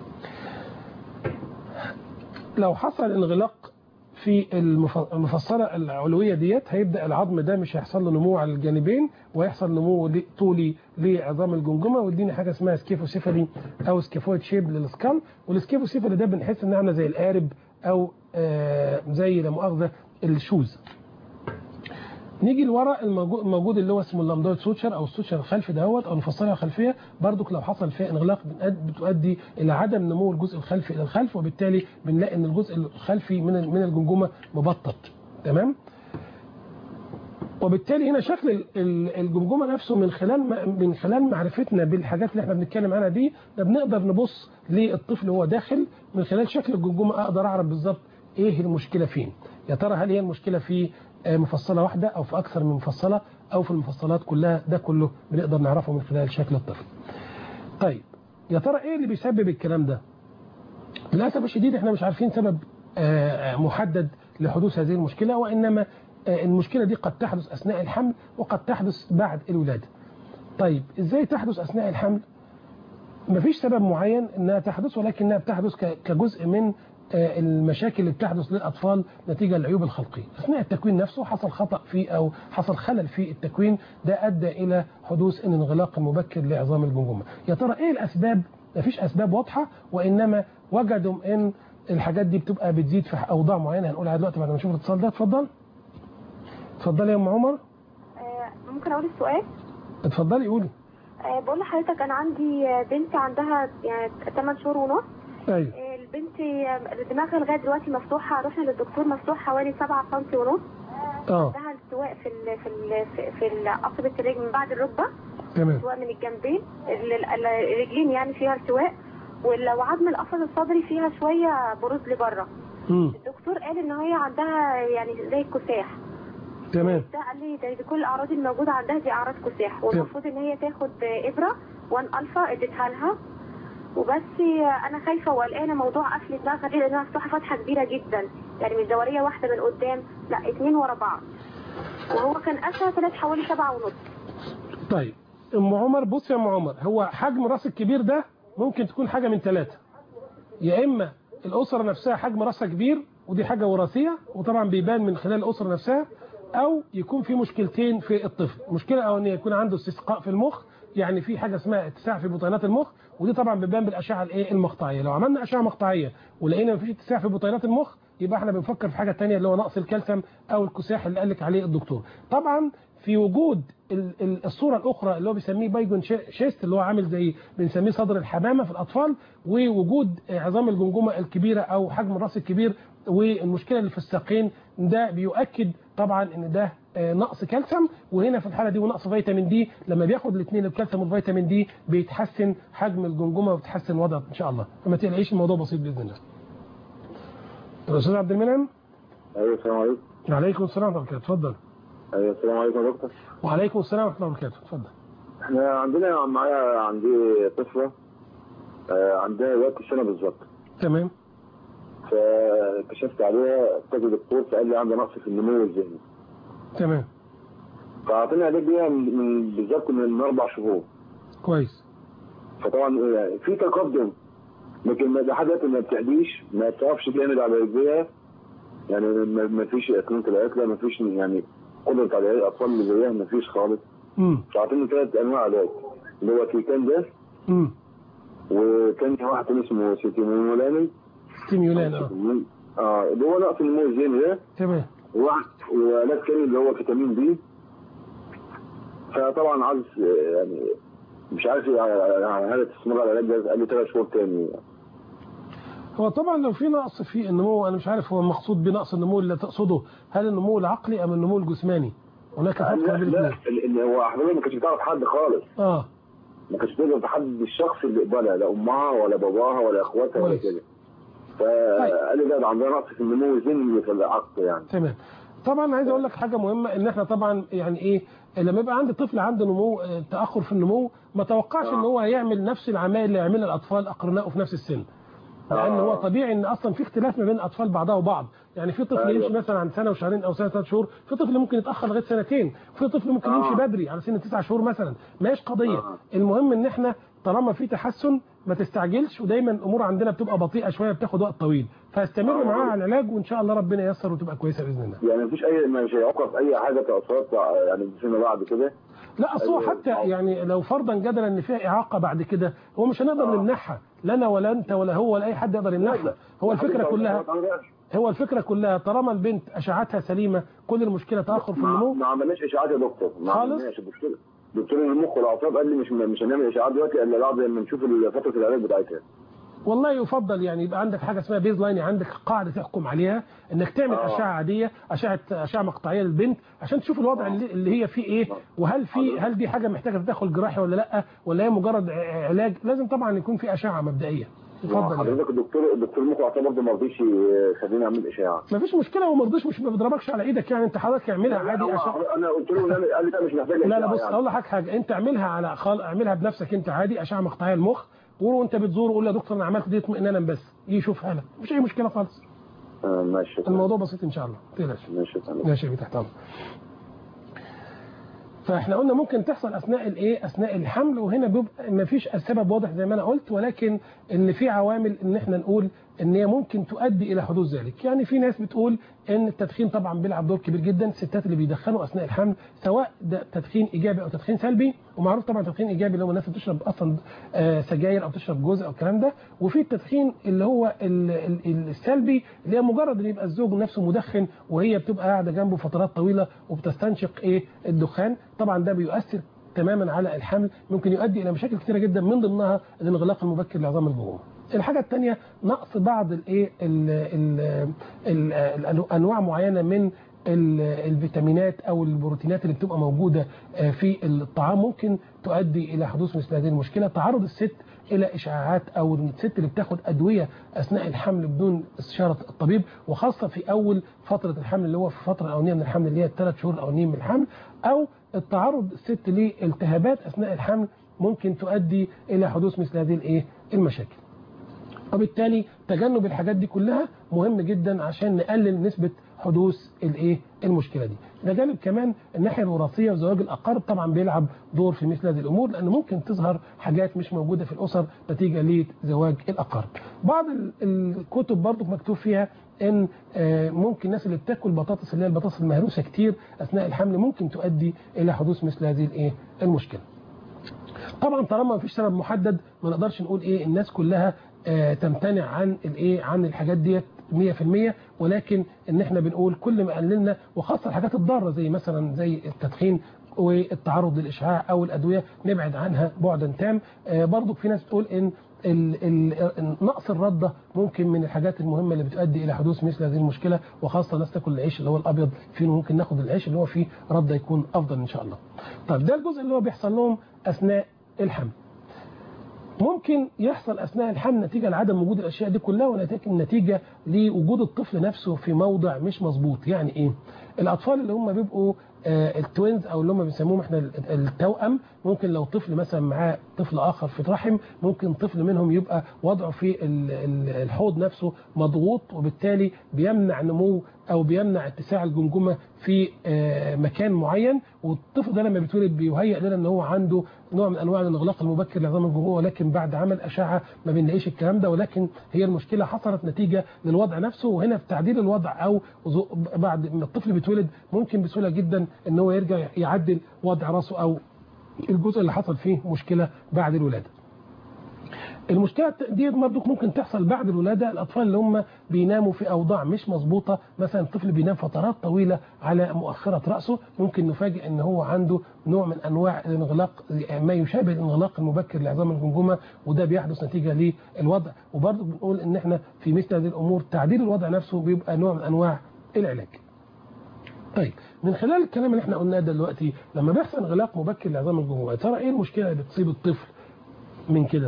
لو حصل انغلاق في المف- المفصله العلويه ديت هيبدا العظم ده مش هيحصل له نمو على الجانبين ويحصل نمو ل- طولي لعظام الجمجمه ويديني حاجه اسمها سكيفوسيفالي او سكيفويد شيب للسكال والسكيفوسيفالي ده بنحس انها عامله زي القارب او آه زي لا مؤاخذه الشوز نيجي لورا الموجود الموجود اللي هو اسمه اللامدويد سوتشر او السوتشر الخلفي دهوت او المفصله الخلفيه برضك لو حصل فيها انغلاق بتؤد- بتؤدي الى عدم نمو الجزء الخلفي الى الخلف وبالتالي بنلاقي ان الجزء الخلفي من ال- من الجمجمه مبطط تمام وبالتالي هنا شكل ال- ال- الجمجمه نفسه من خلال ما- من خلال معرفتنا بالحاجات اللي احنا بنتكلم عنها دي ده بنقدر نبص للطفل وهو داخل من خلال شكل الجمجمه اقدر اعرف بالظبط ايه المشكله فين يا ترى هل هي المشكله في آه، مفصله واحده او في اكثر من مفصله او في المفصلات كلها ده كله بنقدر نعرفه من خلال شكل الطفل طيب يا ترى ايه اللي بيسبب الكلام ده للاسف الشديد احنا مش عارفين سبب آه، آه، محدد لحدوث هذه المشكله وانما آه، المشكله دي قد تحدث اثناء الحمل وقد تحدث بعد الولاده طيب ازاي تحدث اثناء الحمل مفيش سبب معين انها تحدث ولكنها بتحدث ك- كجزء من آه، المشاكل اللي بتحدث للاطفال نتيجه للعيوب الخلقيه اثناء التكوين نفسه حصل خطا في او حصل خلل في التكوين ده ادى الى حدوث الانغلاق المبكر لعظام الجمجمه يا ترى ايه الاسباب مفيش اسباب واضحه وانما وجدوا ان الحاجات دي بتبقى بتزيد في اوضاع معينه هنقولها دلوقتي بعد ما نشوف الاتصال ده اتفضل اتفضلي يا ام عمر آه، ممكن اقول السؤال اتفضلي قولي آه، بقول لحضرتك انا عندي آه، بنت عندها يعني 8 شهور ونص ايوه آه، البنت آه، دماغها لغايه دلوقتي مفتوحه رحنا للدكتور مفتوح حوالي 7 سم ونص اه عندها التواء في ال في ال في, في ال- عقبه الرجل من بعد الركبه تمام التواء من الجنبين ال- ال- ال- الرجلين يعني فيها التواء ول- وعظم القفص الصدري فيها شويه بروز لبره مم. الدكتور قال ان هي عندها يعني زي الكساح تمام ده قال لي ده دي كل الاعراض الموجوده عندها دي اعراض كساح والمفروض ان هي تاخد ابره وان الفا اديتها لها وبس انا خايفه وقلقانه موضوع قفل دماغها دي لانها مفتوحه فتحه كبيره جدا يعني مش دوريه واحده من قدام لا اتنين ورا بعض وهو كان قاسها طلعت حوالي سبعة ونص طيب ام عمر بص يا ام عمر هو حجم راس الكبير ده ممكن تكون حاجه من ثلاثه يا اما الاسره نفسها حجم راسها كبير ودي حاجه وراثيه وطبعا بيبان من خلال الاسره نفسها او يكون في مشكلتين في الطفل مشكله اولانيه يكون عنده استسقاء في المخ يعني في حاجه اسمها اتساع في بطينات المخ ودي طبعا بتبان بالاشعه الايه المقطعيه لو عملنا اشعه مقطعيه ولقينا مفيش اتساع في بطينات المخ يبقى احنا بنفكر في حاجه تانية اللي هو نقص الكالسيوم او الكساح اللي قال لك عليه الدكتور طبعا في وجود ال- ال- الصوره الاخرى اللي هو بيسميه بايجون شي- شيست اللي هو عامل زي بنسميه صدر الحمامه في الاطفال ووجود عظام الجمجمه الكبيره او حجم الراس الكبير والمشكله اللي في الساقين ده بيؤكد طبعا ان ده آه، نقص كالسيوم وهنا في الحاله دي ونقص فيتامين دي لما بياخد الاثنين الكالسيوم والفيتامين دي بيتحسن حجم الجمجمه وبتحسن وضع ان شاء الله فما تقلقيش الموضوع بسيط باذن الله الاستاذ عبد المنعم ايوه السلام عليكم وعليكم السلام ورحمه الله وبركاته اتفضل ايوه السلام عليكم يا دكتور وعليكم السلام ورحمه الله وبركاته اتفضل احنا عندنا معايا عندي طفله آه، عندها وقت السنه بالظبط تمام فكشفت عليها كذا دكتور فقال لي عندها نقص في النمو الذهني تمام فاعطينا علاج ليها من من- بالظبط من اربع شهور كويس فطبعا آه، في تقدم لكن ما- لحد دلوقتي ما بتعديش ما بتعرفش تعمل على رجليها يعني ما ما فيش اكلين العقله ما فيش يعني قدره على الاطفال اللي زيها ما فيش خالص امم فاعطيني ثلاث انواع علاج اللي هو كيكان ده امم وكان في واحد تاني اسمه سيتيمولاني ستيميولان اه اه اللي هو نقص النمو الذهني ده تمام وواحد وعلاج تاني اللي هو فيتامين بي فطبعا عايز آه، يعني مش عارف يعني هل تستمر على العلاج ده قال لي ثلاث شهور تاني هو طبعا لو في نقص في النمو انا مش عارف هو المقصود بنقص النمو اللي تقصده هل النمو العقلي ام النمو الجسماني هناك فرق لا بين لا الاثنين اللي هو حضرتك ما كانش بتعرف حد خالص اه ما كانش تقدر تحدد الشخص اللي يقبلها لا امها ولا باباها ولا اخواتها ولا كويس. كده فقال لي لا ده عندها نقص في النمو الذهني في العقل يعني تمام طبعا عايز اقول لك حاجه مهمه ان احنا طبعا يعني ايه لما يبقى عندي طفل عنده نمو آه، تاخر في النمو ما توقعش ان هو هيعمل نفس العمايل اللي يعملها الاطفال اقرنائه في نفس السن لان هو طبيعي ان اصلا في اختلاف ما بين الاطفال بعضها وبعض يعني في طفل أيوة. يمشي مثلا عن سنه وشهرين او سنه ثلاث شهور في طفل ممكن يتاخر لغايه سنتين في طفل ممكن آه. يمشي بدري على سن تسع شهور مثلا ماهيش قضيه المهم ان احنا طالما في تحسن ما تستعجلش ودايما الامور عندنا بتبقى بطيئه شويه بتاخد وقت طويل فاستمر آه. معاها على العلاج وان شاء الله ربنا ييسر وتبقى كويسه باذن الله يعني مفيش اي مش هيعوقف اي حاجه تاثيرات يعني فيما بعد كده لا اصل هو أيوة. حتى يعني لو فرضا جدلا ان فيها اعاقه بعد كده هو مش هنقدر نمنعها لا انا ولا انت ولا هو ولا اي حد يقدر يمنعها هو الفكره كلها هو الفكره كلها طالما البنت اشعتها سليمه كل المشكله تاخر في ما, النمو ما عملناش اشاعات يا دكتور ما خالص؟ عملناش الدكتور دكتور المخ والاعصاب قال لي مش مش هنعمل اشاعات دلوقتي الا بعد ما نشوف فتره العلاج بتاعتها والله يفضل يعني يبقى عندك حاجه اسمها بيز لاين عندك قاعده تحكم عليها انك تعمل آه. اشعه عاديه اشعه اشعه مقطعيه للبنت عشان تشوف الوضع اللي, اللي هي فيه ايه وهل في هل دي حاجه محتاجه تدخل جراحي ولا لا ولا هي مجرد ع- علاج لازم طبعا يكون في اشعه مبدئيه اتفضل يعني. حضرتك الدكتور الدكتور المخ والاعصاب برضه ما رضيش يخليني اعمل اشاعه ما فيش مشكله وما رضيش مش ما بيضربكش على ايدك يعني انت حضرتك اعملها عادي هو- اشعه انا قلت له نعمل- قال لي لا مش محتاج لا لا إشاعة بص يعني. اقول لك حاجه انت اعملها على خال اعملها بنفسك انت عادي اشعه مقطعيه المخ وانت بتزور قول له يا دكتور انا عملت دي اطمئنانا بس يشوفها لك مفيش اي مشكله خالص آه، ماشي الموضوع بسيط ان شاء الله ما تقلقش ماشي تمام. ماشي يا تحت امرك فاحنا قلنا ممكن تحصل اثناء الايه اثناء الحمل وهنا بيبقى ما فيش السبب واضح زي ما انا قلت ولكن ان في عوامل ان احنا نقول ان هي ممكن تؤدي الى حدوث ذلك يعني في ناس بتقول ان التدخين طبعا بيلعب دور كبير جدا الستات اللي بيدخنوا اثناء الحمل سواء ده تدخين ايجابي او تدخين سلبي ومعروف طبعا تدخين ايجابي اللي هو الناس اللي بتشرب اصلا آه، سجاير او تشرب جزء او الكلام ده وفي التدخين اللي هو ال- ال- السلبي اللي هي مجرد ان يبقى الزوج نفسه مدخن وهي بتبقى قاعده جنبه فترات طويله وبتستنشق ايه الدخان طبعا ده بيؤثر تماما على الحمل ممكن يؤدي الى مشاكل كثيره جدا من ضمنها الانغلاق المبكر لعظام البطون الحاجه الثانيه نقص بعض الايه ال- ال- ال- الأنو- انواع معينه من ال- الفيتامينات او البروتينات اللي بتبقى موجوده آه، في الطعام ممكن تؤدي الى حدوث مثل هذه المشكله تعرض الست الى اشعاعات او الست اللي بتاخد ادويه اثناء الحمل بدون استشاره الطبيب وخاصه في اول فتره الحمل اللي هو في الفتره الاولانيه من الحمل اللي هي الثلاث شهور الاولانيين من الحمل او التعرض الست لالتهابات اثناء الحمل ممكن تؤدي الى حدوث مثل هذه الايه المشاكل وبالتالي تجنب الحاجات دي كلها مهم جدا عشان نقلل نسبة حدوث الايه المشكله دي ده جانب كمان الناحيه الوراثيه وزواج الاقارب طبعا بيلعب دور في مثل هذه الامور لان ممكن تظهر حاجات مش موجوده في الاسر نتيجه لزواج الاقارب بعض ال- الكتب برضو مكتوب فيها ان آه، ممكن الناس اللي بتاكل بطاطس اللي هي البطاطس المهروسه كتير اثناء الحمل ممكن تؤدي الى حدوث مثل هذه الايه المشكله طبعا طالما ما فيش سبب محدد ما نقدرش نقول ايه الناس كلها آه تمتنع عن الايه عن الحاجات ديت 100% ولكن ان احنا بنقول كل ما قللنا وخاصه الحاجات الضاره زي مثلا زي التدخين والتعرض للاشعاع او الادويه نبعد عنها بعدا تام آه برضو في ناس بتقول ان ال- ال- نقص الرده ممكن من الحاجات المهمه اللي بتؤدي الى حدوث مثل هذه المشكله وخاصه الناس تاكل العيش اللي هو الابيض فيه ممكن ناخد العيش اللي هو فيه رده يكون افضل ان شاء الله. طيب ده الجزء اللي هو بيحصل لهم اثناء الحمل. ممكن يحصل اثناء الحمل نتيجه لعدم وجود الاشياء دي كلها ولكن نتيجه لوجود الطفل نفسه في موضع مش مظبوط يعني ايه الاطفال اللي هم بيبقوا آه، التوينز او اللي هم بنسموهم احنا ال- التوأم ممكن لو طفل مثلا معاه طفل اخر في الرحم ممكن طفل منهم يبقى وضعه في ال- ال- الحوض نفسه مضغوط وبالتالي بيمنع نمو او بيمنع اتساع الجمجمه في آه، مكان معين والطفل ده لما بيتولد بيهيئ لنا ان هو عنده نوع من انواع الانغلاق المبكر لعظام الجمجمه ولكن بعد عمل اشعه ما بنلاقيش الكلام ده ولكن هي المشكله حصلت نتيجه للوضع نفسه وهنا في تعديل الوضع او ز- بعد ما الطفل بيتولد ممكن بسهوله جدا ان هو يرجع يعدل وضع راسه او الجزء اللي حصل فيه مشكله بعد الولاده. المشكله دي برضه ممكن تحصل بعد الولاده الاطفال اللي هم بيناموا في اوضاع مش مظبوطه مثلا الطفل بينام فترات طويله على مؤخره راسه ممكن نفاجئ ان هو عنده نوع من انواع الانغلاق ما يشابه الانغلاق المبكر لعظام الجمجمه وده بيحدث نتيجه للوضع وبرضه بنقول ان احنا في مثل هذه الامور تعديل الوضع نفسه بيبقى نوع من انواع العلاج. طيب من خلال الكلام اللي احنا قلناه دلوقتي لما بيحصل انغلاق مبكر لعظام الجمجمه يا ترى ايه المشكله اللي بتصيب الطفل من كده؟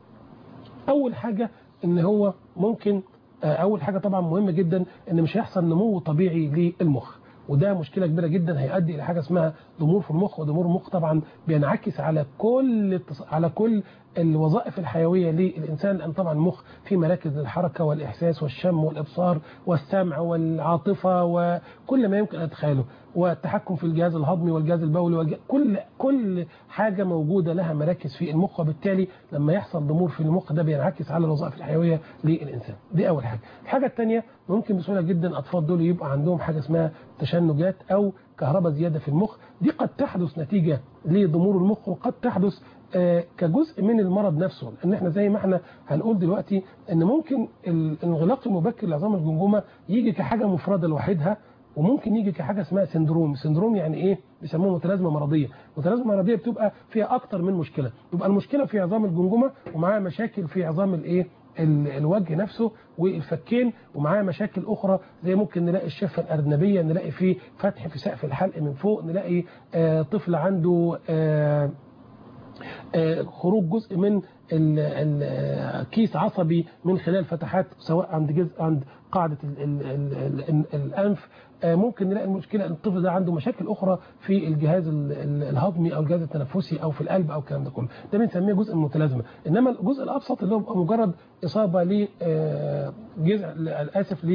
اول حاجه ان هو ممكن آه، اول حاجه طبعا مهمه جدا ان مش هيحصل نمو طبيعي للمخ وده مشكله كبيره جدا هيؤدي الى حاجه اسمها ضمور في المخ وضمور المخ طبعا بينعكس على كل التص- على كل الوظائف الحيويه للانسان لان طبعا المخ فيه مراكز للحركه والاحساس والشم والابصار والسمع والعاطفه وكل ما يمكن ان تتخيله والتحكم في الجهاز الهضمي والجهاز البولي والج... كل كل حاجه موجوده لها مراكز في المخ وبالتالي لما يحصل ضمور في المخ ده بينعكس على الوظائف الحيويه للانسان دي اول حاجه الحاجه الثانيه ممكن بسهوله جدا الاطفال دول يبقى عندهم حاجه اسمها تشنجات او كهرباء زياده في المخ دي قد تحدث نتيجه لضمور المخ وقد تحدث آه، كجزء من المرض نفسه ان احنا زي ما احنا هنقول دلوقتي ان ممكن الانغلاق المبكر لعظام الجمجمه يجي كحاجه مفرده لوحدها وممكن يجي كحاجه اسمها سندروم سندروم يعني ايه بيسموه متلازمه مرضيه متلازمه مرضيه بتبقى فيها اكتر من مشكله يبقى المشكله في عظام الجمجمه ومعاها مشاكل في عظام الايه ال- الوجه نفسه والفكين ومعاها مشاكل اخرى زي ممكن نلاقي الشفه الارنبيه نلاقي فيه فتح في سقف الحلق من فوق نلاقي آه طفل عنده آه آه، خروج جزء من ال- ال- آه، كيس عصبي من خلال فتحات سواء عند جزء عند قاعده ال ال ال ال الانف آه، ممكن نلاقي المشكله ان الطفل ده عنده مشاكل اخرى في الجهاز ال- ال- الهضمي او الجهاز التنفسي او في القلب او الكلام ده كله ده بنسميه جزء من المتلازمه انما الجزء الابسط اللي هو بيبقى مجرد اصابه ل آه، جزء اسف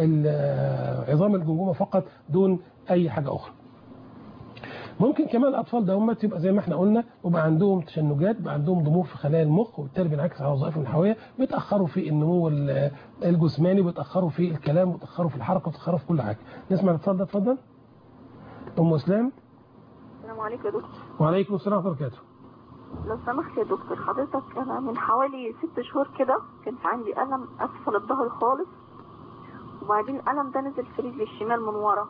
لعظام الجمجمه فقط دون اي حاجه اخرى ممكن كمان الاطفال ده هم تبقى زي ما احنا قلنا وبقى عندهم تشنجات بقى عندهم ضمور في خلايا المخ وبالتالي بينعكس على وظائفهم الحيويه بيتاخروا في النمو ال- الجسماني وبيتاخروا في الكلام وبيتاخروا في الحركه وبيتاخروا في كل حاجه نسمع الاتصال ده اتفضل ام اسلام السلام عليكم يا دكتور وعليكم السلام ورحمه الله وبركاته لو سمحت يا دكتور حضرتك انا من حوالي ست شهور كده كان في عندي الم اسفل الظهر خالص وبعدين الالم ده نزل في رجلي الشمال من ورا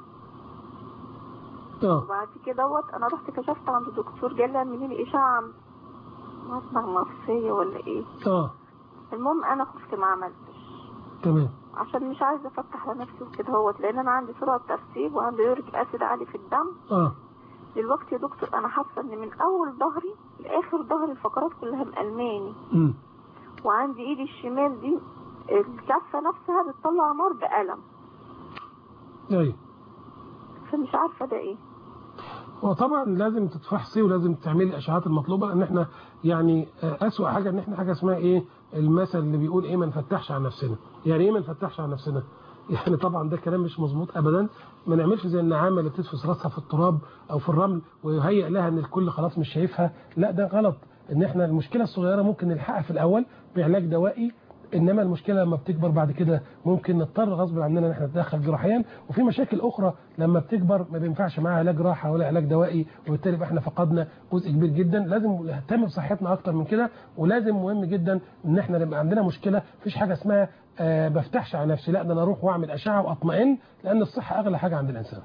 اه وبعد كده دوت انا رحت كشفت عند الدكتور قال لي اعملي لي اشعه مصنع مصفيه ولا ايه اه المهم انا خفت ما عملتش تمام عشان مش عايزه افتح على نفسي وكده هوت لان انا عندي سرعه ترسيب وعندي يوريك اسيد عالي في الدم اه دلوقتي يا دكتور انا حاسه ان من اول ظهري لاخر ظهري الفقرات كلها مألماني امم وعندي ايدي الشمال دي الكفه نفسها بتطلع نار بألم ايوه فمش عارفه ده ايه وطبعا لازم تتفحصي ولازم تعملي الاشعاعات المطلوبه لان احنا يعني آه، اسوأ حاجه ان احنا حاجه اسمها ايه المثل اللي بيقول ايه ما نفتحش على نفسنا يعني ايه ما نفتحش على نفسنا يعني طبعا ده كلام مش مظبوط ابدا ما نعملش زي النعامه اللي بتدفس راسها في التراب او في الرمل ويهيئ لها ان الكل خلاص مش شايفها لا ده غلط ان احنا المشكله الصغيره ممكن نلحقها في الاول بعلاج دوائي انما المشكله لما بتكبر بعد كده ممكن نضطر غصب عننا ان احنا نتدخل جراحيا وفي مشاكل اخرى لما بتكبر ما بينفعش معاها علاج راحه ولا علاج دوائي وبالتالي يبقى احنا فقدنا جزء كبير جدا لازم نهتم بصحتنا اكتر من كده ولازم مهم جدا ان احنا نبقى عندنا مشكله مفيش حاجه اسمها آه بفتحش على نفسي لا ده انا اروح واعمل اشعه واطمئن لان الصحه اغلى حاجه عند الانسان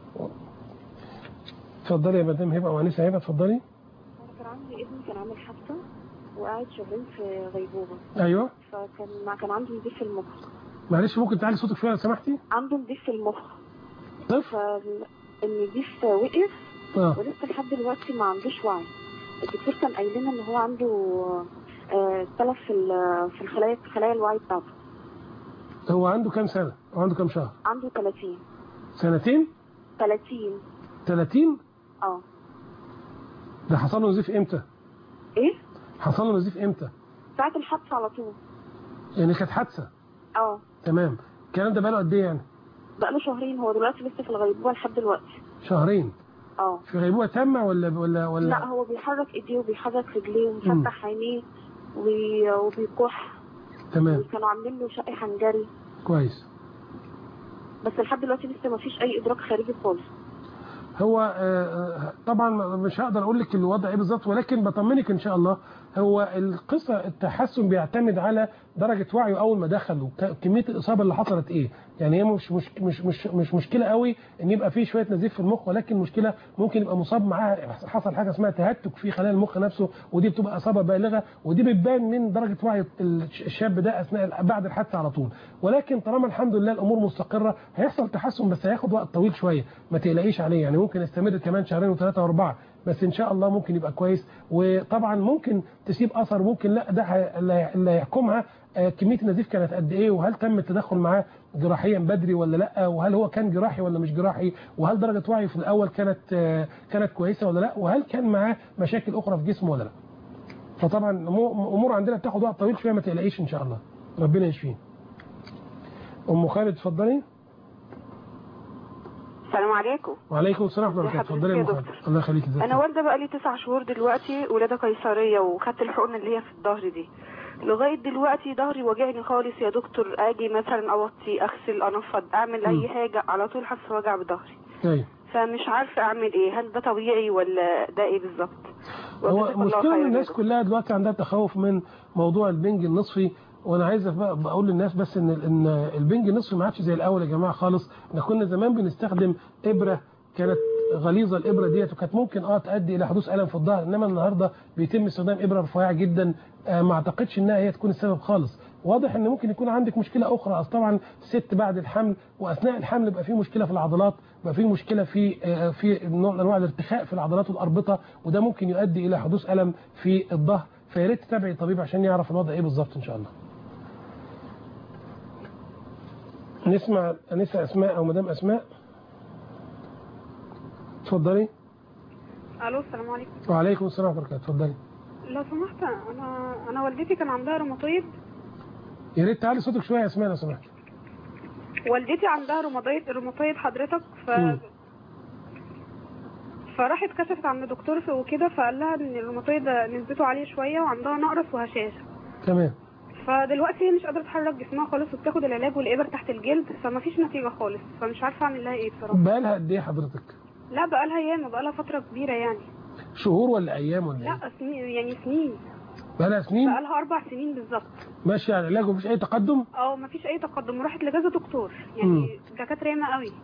اتفضلي يا مدام هبه وانسه هبه اتفضلي كان عندي ابني كان عامل حادثة وقاعد شهرين في غيبوبة ايوه فكان ما كان عنده نزيف في المخ معلش ممكن تعلي صوتك شويه لو سمحتي عنده نزيف في المخ طفل فالنزيف وقف اه ولسه لحد دلوقتي ما عندوش وعي الدكتور كان قايل لنا ان هو عنده آه، تلف في ال- في الخلايا في خلايا الوعي بتاعته هو عنده كام سنه او عنده كام شهر عنده 30 سنتين 30 30 اه ده حصل له نزيف امتى ايه حصل له نزيف امتى ساعة الحادثة على طول يعني كانت حادثه اه تمام الكلام ده بقاله قد ايه يعني بقاله شهرين هو دلوقتي لسه في الغيبوبة لحد دلوقتي شهرين اه في غيبوبه تامه ولا ولا ولا لا هو بيحرك ايديه وبيحرك رجليه ومفتح عينيه وبي- وبيكح تمام وكانوا عاملين له شق حنجري كويس بس لحد دلوقتي لسه ما فيش اي ادراك خارجي خالص هو آه، آه، طبعا مش هقدر اقول لك الوضع ايه بالظبط ولكن بطمنك ان شاء الله هو القصه التحسن بيعتمد على درجه وعيه اول ما دخل وكميه الاصابه اللي حصلت ايه يعني هي مش مش مش مش, مش مشكله قوي ان يبقى في شويه نزيف في المخ ولكن مشكله ممكن يبقى مصاب معاها حصل حاجه اسمها تهتك في خلايا المخ نفسه ودي بتبقى اصابه بالغه ودي بتبان من درجه وعي الشاب ده اثناء بعد الحادثه على طول ولكن طالما الحمد لله الامور مستقره هيحصل تحسن بس هياخد وقت طويل شويه ما تقلقيش عليه يعني ممكن يستمر كمان شهرين وثلاثه واربعه بس ان شاء الله ممكن يبقى كويس وطبعا ممكن تسيب اثر ممكن لا ده ه- اللي اللي هيحكمها آه، كميه النزيف كانت قد ايه وهل تم التدخل معاه جراحيا بدري ولا لا وهل هو كان جراحي ولا مش جراحي وهل درجه وعيه في الاول كانت آه، كانت كويسه ولا لا وهل كان معاه مشاكل اخرى في جسمه ولا لا فطبعا أمو- امور عندنا بتاخد وقت طويل شويه ما تقلقيش ان شاء الله ربنا يشفيه ام خالد اتفضلي السلام عليكم وعليكم السلام ورحمه الله ازي اتفضلي يا ام حضرتك خالد الله يخليك ازيك انا والده بقى لي تسع شهور دلوقتي ولاده قيصريه وخدت الحقنه اللي هي في الظهر دي لغايه دلوقتي ظهري واجعني خالص يا دكتور اجي مثلا اوطي اغسل انفض اعمل اي مم. حاجه على طول حاسه وجع بظهري ايوه فمش عارفه اعمل ايه هل ده طبيعي ولا ده ايه بالظبط هو وجزاك الله مشكلة خير إن يا الناس دكتور. كلها دلوقتي عندها تخوف من موضوع البنج النصفي وانا عايز بقى بقول للناس بس ان ان البنج النصفي ما عادش زي الاول يا جماعه خالص احنا كنا زمان بنستخدم ابره كانت غليظه الابره ديت وكانت ممكن اه تؤدي الى حدوث الم في الظهر انما النهارده بيتم استخدام ابره رفيعه جدا آه ما اعتقدش انها هي تكون السبب خالص واضح ان ممكن يكون عندك مشكله اخرى اصل طبعا الست بعد الحمل واثناء الحمل بيبقى في مشكله في العضلات بيبقى في مشكله في آه، في نوع من انواع الارتخاء في العضلات والاربطه وده ممكن يؤدي الى حدوث الم في الظهر فيا ريت تتابعي طبيب عشان يعرف الوضع ايه بالظبط ان شاء الله نسمع انسه اسماء او مدام اسماء اتفضلي الو السلام عليكم وعليكم السلام ورحمه الله اتفضلي لو سمحت انا انا والدتي كان عندها روماتويد يا ريت تعلي صوتك شويه يا اسماء لو سمحت والدتي عندها روماتويد روماتويد حضرتك ف مم. فراحت كشفت عند دكتور في- وكده فقال لها ان الروماتويد نسبته عاليه شويه وعندها نقرس وهشاشه تمام فدلوقتي هي مش قادره تحرك جسمها خالص وبتاخد العلاج والابر تحت الجلد فما فيش نتيجه خالص فمش عارفه اعمل لها ايه بصراحه بقالها قد ايه حضرتك لا بقالها ياما بقالها فتره كبيره يعني شهور ولا ايام ولا ايه لا سنين يعني سنين بقالها سنين بقالها اربع سنين بالظبط ماشيه على العلاج ومفيش اي تقدم اه مفيش اي تقدم وراحت لكذا دكتور مم. يعني دكاتره ياما قوي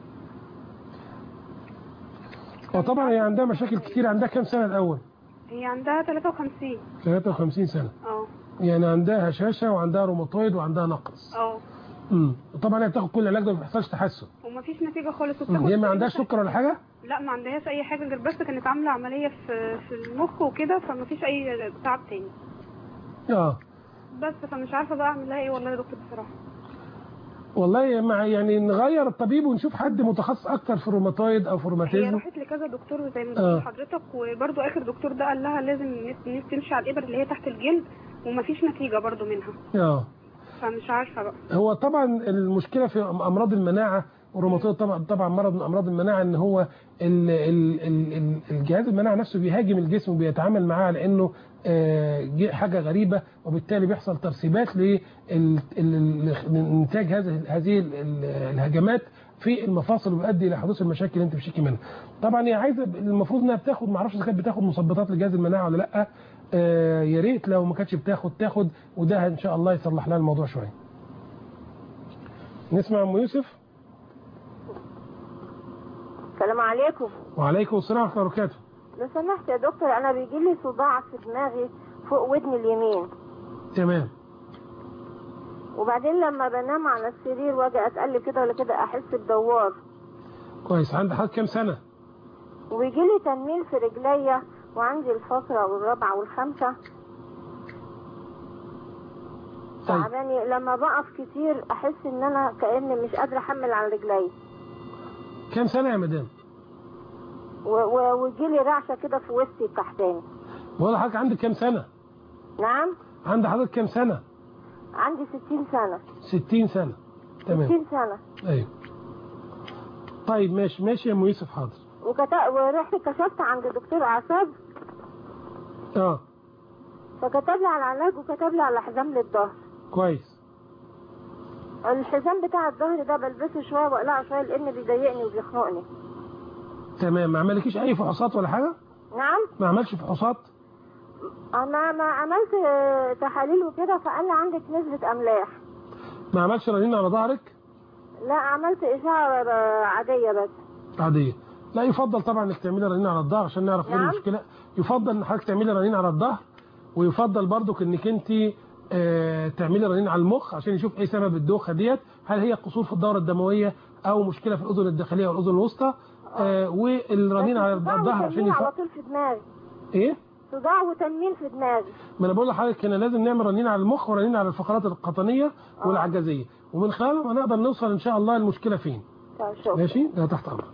وطبعا هي عندها مشاكل كتير عندها كام سنه الاول هي عندها 53 53 سنه اه يعني عندها هشاشه وعندها روماتويد وعندها نقرس اه امم طبعا هي بتاخد كل العلاج ده ما بيحصلش تحسن ومفيش نتيجه خالص مم. وبتاخد هي ما عندهاش سكر ولا حاجه لا ما عندهاش اي حاجه غير بس كانت عامله عمليه في في المخ وكده فمفيش اي تعب تاني اه بس فمش عارفه بقى اعمل لها ايه والله يا دكتور بصراحه والله مع يعني نغير الطبيب ونشوف حد متخصص اكتر في الروماتويد او في هي الروماتيزم راحت لكذا دكتور زي ما آه. قلت لحضرتك وبرده اخر دكتور ده قال لها لازم نت- نت- تمشي على الابر اللي هي تحت الجلد ومفيش نتيجه برده منها اه فمش عارفه بقى هو طبعا المشكله في امراض المناعه والروماتويد طبعا طبعا مرض من امراض المناعه ان هو ال ال ال ال الجهاز المناعه نفسه بيهاجم الجسم وبيتعامل معاه على انه آه، ج- حاجه غريبه وبالتالي بيحصل ترسيبات لانتاج هذه هذه ال- ال- الهجمات في المفاصل وبيؤدي الى حدوث المشاكل اللي انت بتشتكي منها. طبعا هي عايزه المفروض انها بتاخد ما اعرفش اذا كانت بتاخد مثبطات لجهاز المناعه ولا لا آه، يا ريت لو ما كانتش بتاخد تاخد وده ان شاء الله يصلح لها الموضوع شويه. نسمع ام يوسف السلام عليكم وعليكم السلام ورحمه الله وبركاته. لو سمحت يا دكتور انا بيجي لي صداع في دماغي فوق ودني اليمين تمام وبعدين لما بنام على السرير واجي اتقلب كده ولا كده احس بدوار كويس عندك حضرتك كام سنه؟ وبيجي لي تنميل في رجليا وعندي الفقرة والرابعة والخامسة طيب. تعباني لما بقف كتير احس ان انا كأني مش قادرة احمل على رجلي كام سنه يا مدام؟ و- و- ويجي لي رعشة كده في وسطي التحتاني بقول لحضرتك عندك كام سنه؟ نعم عند حضرتك كام سنه؟ عندي ستين سنة 60 سنه تمام ستين سنة ايوه طيب ماشي ماشي يا ام يوسف حاضر وكتا... ورحت كشفت عند دكتور اعصاب اه فكتب لي على العلاج وكتب لي على حزام للظهر كويس الحزام بتاع الظهر ده بلبسه شويه واقلعه شويه لان بيضايقني وبيخنقني تمام ما عملكيش اي فحوصات ولا حاجه؟ نعم ما عملش فحوصات؟ انا ما عملت آه، تحاليل وكده فقال لي عندك نسبه املاح ما عملش رنين على ظهرك؟ لا عملت اشعه آه، عاديه بس عاديه لا يفضل طبعا انك تعملي رنين على الظهر عشان نعرف ايه نعم. المشكله يفضل ان حضرتك تعملي رنين على الظهر ويفضل برضك انك انت آه، تعملي رنين على المخ عشان يشوف ايه سبب الدوخه ديت هل هي قصور في الدوره الدمويه او مشكله في الاذن الداخليه والاذن الوسطى آه، والرنين على صداع الظهر عشان وتنميل على يفرق طول في دماغي ايه صداع وتنميل في دماغي ما انا بقول لحضرتك كنا لازم نعمل رنين على المخ ورنين على الفقرات القطنيه والعجزيه ومن خلالهم هنقدر نوصل ان شاء الله المشكله فين طيب شكرا ماشي ده تحت امرك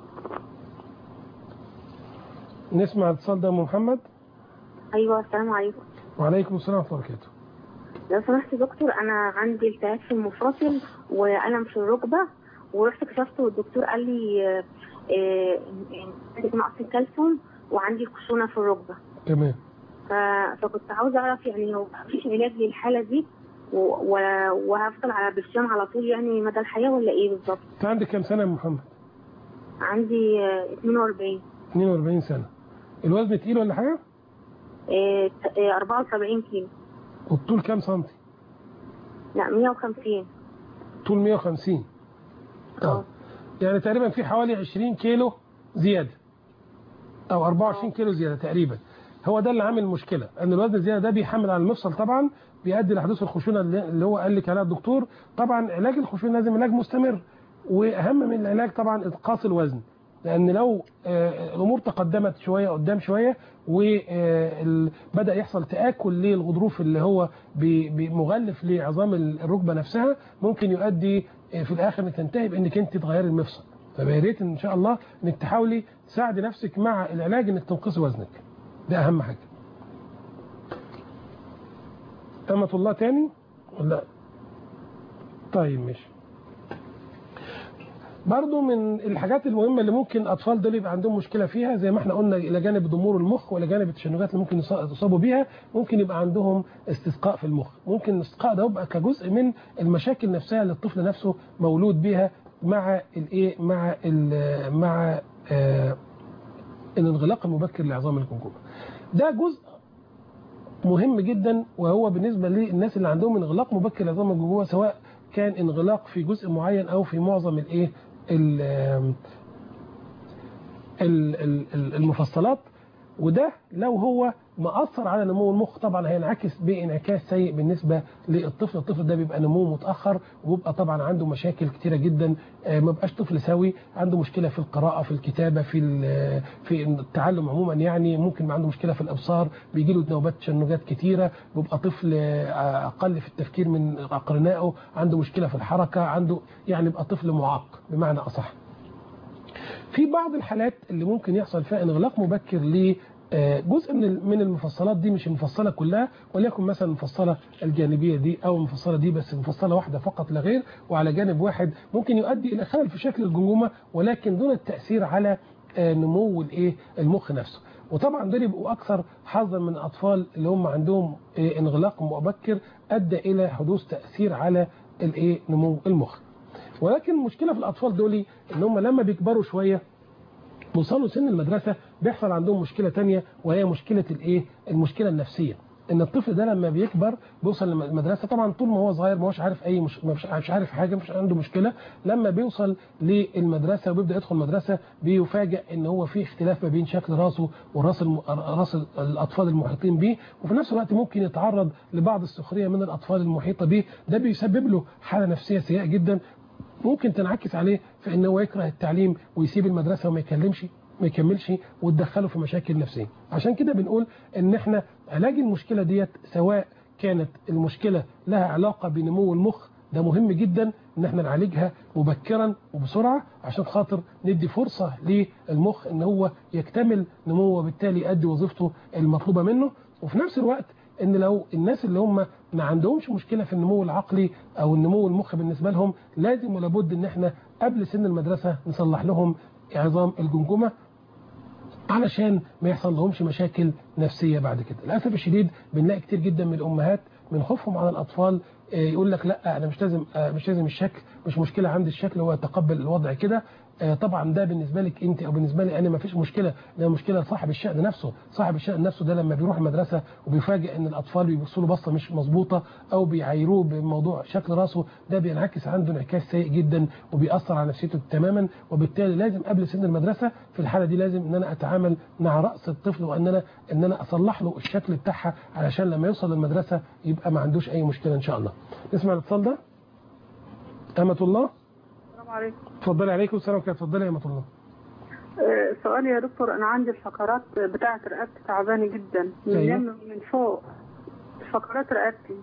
نسمع اتصال ده ام محمد ايوه السلام عليكم وعليكم السلام ورحمه الله وبركاته لو سمحت يا دكتور انا عندي التهاب في المفاصل والم في الركبه ورحت كشفت والدكتور قال لي آه، آه، عندك نقص الكالسيوم وعندي خشونه في الركبه تمام ف- فكنت عاوزه اعرف يعني هو مفيش علاج للحاله دي و- و- وهفضل على برشام على طول يعني مدى الحياه ولا ايه بالظبط؟ انت عندك كام سنه يا ام محمد عندي آه، 42 42 سنه الوزن تقيل ولا حاجه آه، ت- آه، 74 كيلو والطول كام سنتي لا 150 طول 150 اه يعني تقريبا في حوالي 20 كيلو زياده او 24 كيلو زياده تقريبا هو ده اللي عامل مشكله ان الوزن الزياده ده بيحمل على المفصل طبعا بيؤدي لحدوث الخشونه اللي اللي هو قال لك عليها الدكتور طبعا علاج الخشونه لازم علاج مستمر واهم من العلاج طبعا انقاص الوزن لان لو آه، الامور تقدمت شويه قدام شويه وبدا يحصل تاكل للغضروف اللي هو بي- بي- مغلف لعظام الركبه نفسها ممكن يؤدي آه، في الاخر انك تنتهي بانك انت تغيري المفصل فيا ريت ان شاء الله انك تحاولي تساعدي نفسك مع العلاج انك تنقصي وزنك ده اهم حاجه أمة الله تاني ولا طيب ماشي برضو من الحاجات المهمة اللي ممكن الأطفال دول يبقى عندهم مشكلة فيها زي ما احنا قلنا إلى جانب ضمور المخ وإلى جانب التشنجات اللي ممكن يص- يصابوا بيها ممكن يبقى عندهم استسقاء في المخ ممكن الاستسقاء ده يبقى كجزء من المشاكل نفسها اللي الطفل نفسه مولود بيها مع الايه مع ال مع آه الانغلاق المبكر لعظام الجمجمة ده جزء مهم جدا وهو بالنسبة للناس اللي عندهم انغلاق مبكر لعظام الجمجمة سواء كان انغلاق في جزء معين او في معظم الايه ال- ال- ال- ال- المفصلات وده لو هو مأثر على نمو المخ طبعا هينعكس بانعكاس سيء بالنسبة للطفل الطفل ده بيبقى نموه متأخر وبيبقى طبعا عنده مشاكل كتيرة جدا آه، ما بقاش طفل سوي عنده مشكلة في القراءة في الكتابة في ال- في التعلم عموما يعني ممكن يبقى عنده مشكلة في الإبصار بيجي له نوبات تشنجات كتيرة بيبقى طفل آه، أقل في التفكير من أقرنائه عنده مشكلة في الحركة عنده يعني يبقى طفل معاق بمعنى أصح في بعض الحالات اللي ممكن يحصل فيها انغلاق مبكر ل آه، جزء من ال- من المفصلات دي مش المفصله كلها وليكن مثلا المفصله الجانبيه دي او المفصله دي بس مفصله واحده فقط لا غير وعلى جانب واحد ممكن يؤدي الى خلل في شكل الجمجمه ولكن دون التاثير على آه، نمو الايه المخ نفسه وطبعا دول يبقوا اكثر حظا من الاطفال اللي هم عندهم آه، انغلاق مبكر ادى الى حدوث تاثير على الايه نمو المخ ولكن المشكله في الاطفال دول ان هم لما بيكبروا شويه وصلوا سن المدرسه بيحصل عندهم مشكله تانية وهي مشكله الايه المشكله النفسيه ان الطفل ده لما بيكبر بيوصل للمدرسه طبعا طول ما هو صغير ما هوش عارف اي مش مش مش عارف حاجه مش عنده مشكله لما بيوصل للمدرسه وبيبدا يدخل المدرسه بيفاجئ ان هو في اختلاف ما بين شكل راسه وراس الم... راس الاطفال المحيطين به وفي نفس الوقت ممكن يتعرض لبعض السخريه من الاطفال المحيطه به ده بيسبب له حاله نفسيه سيئه جدا ممكن تنعكس عليه في ان هو يكره التعليم ويسيب المدرسه وما يكلمش ما يكملش وتدخله في مشاكل نفسيه عشان كده بنقول ان احنا علاج المشكله ديت سواء كانت المشكله لها علاقه بنمو المخ ده مهم جدا ان احنا نعالجها مبكرا وبسرعه عشان خاطر ندي فرصه للمخ ان هو يكتمل نموه وبالتالي يؤدي وظيفته المطلوبه منه وفي نفس الوقت ان لو الناس اللي هم ما عندهمش مشكله في النمو العقلي او النمو المخ بالنسبه لهم لازم ولابد ان احنا قبل سن المدرسه نصلح لهم عظام الجمجمه علشان ما يحصل لهمش مشاكل نفسيه بعد كده للاسف الشديد بنلاقي كتير جدا من الامهات من خوفهم على الاطفال آه، يقول لك لا انا مش لازم آه، مش لازم الشكل مش مشكله عندي الشكل هو يتقبل الوضع كده آه، طبعا ده بالنسبه لك انت او بالنسبه لي انا ما فيش مشكله ده مشكله لصاحب الشأن نفسه صاحب الشأن نفسه ده لما بيروح المدرسه وبيفاجئ ان الاطفال بيبصوا له بصه مش مظبوطه او بيعايروه بموضوع شكل راسه ده بينعكس عنده انعكاس سيء جدا وبيأثر على نفسيته تماما وبالتالي لازم قبل سن المدرسه في الحاله دي لازم ان انا اتعامل مع راس الطفل وان انا ان انا اصلح له الشكل بتاعها علشان لما يوصل للمدرسه يبقى ما عندوش اي مشكله ان شاء الله نسمع الاتصال ده أمة الله السلام عليكم اتفضلي عليكم السلام عليكم اتفضلي يا أمة الله آه، سؤالي يا دكتور انا عندي الفقرات بتاعه رقبتي تعبانه جدا من أيوة. اليم من فوق فقرات رقبتي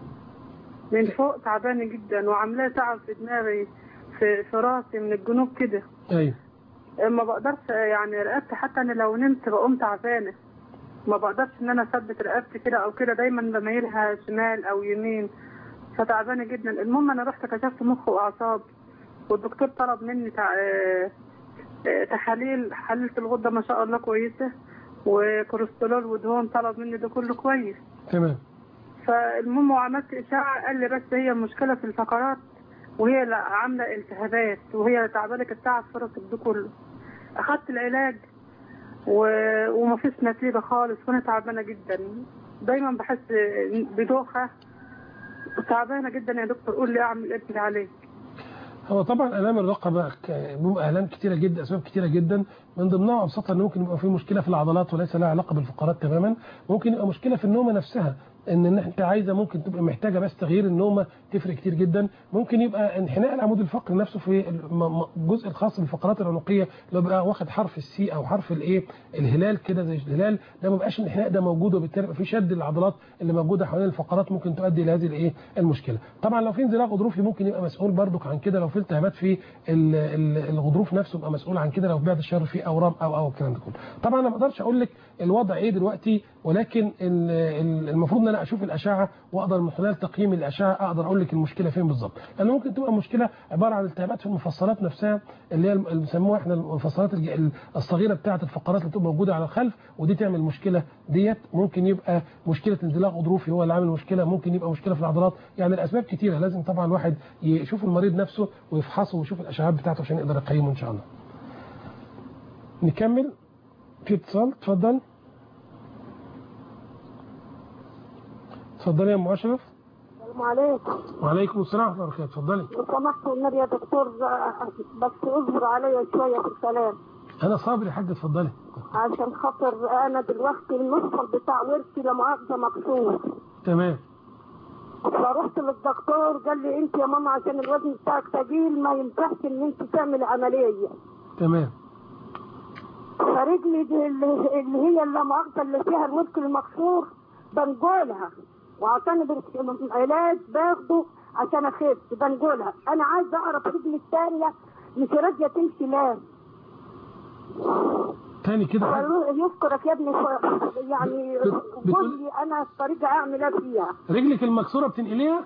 من فوق تعبانه جدا وعاملاه تعب في دماغي في في راسي من الجنوب كده ايوه آه، ما بقدرش آه، يعني رقبتي حتى انا لو نمت بقوم تعبانه ما بقدرش ان انا اثبت رقبتي كده او كده دايما بميلها شمال او يمين فتعبانه جدا المهم انا رحت كشفت مخ واعصاب والدكتور طلب مني تع... آه، آه، تحاليل حللت الغده ما شاء الله كويسه وكوليسترول ودهون طلب مني ده كله كويس تمام فالمهم وعملت اشاعه قال لي بس هي المشكله في الفقرات وهي اللي عامله التهابات وهي اللي تعبانه التعب في راسك ده كله اخدت العلاج و... ومفيش نتيجه خالص وانا تعبانه جدا دايما بحس بدوخه تعبانه جدا يا دكتور قول لي اعمل ايه اللي عليك هو طبعا الام الرقبه ك- بيبقى الام كتيره جدا اسباب كتيره جدا من ضمنها ابسطها ان ممكن يبقى في مشكله في العضلات وليس لها علاقه بالفقرات تماما ممكن يبقى مشكله في النومه نفسها ان إن انت عايزه ممكن تبقى محتاجه بس تغيير النومه تفرق كتير جدا ممكن يبقى انحناء العمود الفقري نفسه في الم- م- الجزء الخاص بالفقرات العنقيه اللي هو بيبقى واخد حرف السي او حرف الايه الهلال كده زي الهلال ده ما بيبقاش الانحناء ده موجود وبالتالي يبقى في شد العضلات اللي موجوده حوالين الفقرات ممكن تؤدي الى هذه الايه المشكله طبعا لو في انزلاق غضروفي ممكن يبقى مسؤول برضك عن كده لو في التهابات في ال- ال- الغضروف نفسه يبقى مسؤول عن كده لو بعد الشر في اورام او او الكلام ده كله طبعا انا ما اقدرش اقول لك الوضع ايه دلوقتي ولكن ال- ال- المفروض ان انا اشوف الاشعه واقدر من خلال تقييم الاشعه اقدر اقول لك المشكله فين بالظبط لان ممكن تبقى مشكله عباره عن التهابات في المفصلات نفسها اللي هي اللي بيسموها احنا المفصلات الج- الصغيره بتاعه الفقرات اللي بتبقى موجوده على الخلف ودي تعمل مشكله ديت ممكن يبقى مشكله انزلاق غضروفي هو اللي عامل مشكله ممكن يبقى مشكله في العضلات يعني الاسباب كتيره لازم طبعا الواحد يشوف المريض نفسه ويفحصه ويشوف الاشعاعات بتاعته عشان يقدر يقيمه ان شاء الله نكمل في اتصال اتفضل اتفضلي يا ام اشرف السلام عليكم وعليكم السلام ورحمه الله وبركاته اتفضلي لو سمحت والنبي يا دكتور بس اصبر عليا شويه في الكلام انا صابر يا حاج اتفضلي عشان خاطر انا دلوقتي المفصل بتاع ورثي لا مؤاخذه مكسور تمام فرحت للدكتور قال لي انت يا ماما عشان الوزن بتاعك ثقيل ما ينفعش ان انت تعمل عمليه تمام فرجلي دي اللي اللي هي اللي مؤاخذه اللي فيها الورك المكسور بنقولها وعشان بر- علاج باخده عشان اخف بنقولها انا عايزه اعرف رجلي الثانيه مش راضيه تمشي ليه تاني كده حاج. يذكرك يا ابني شوية. يعني بت- قول لي انا الطريقه اعمل ايه فيها رجلك المكسوره بتنقليها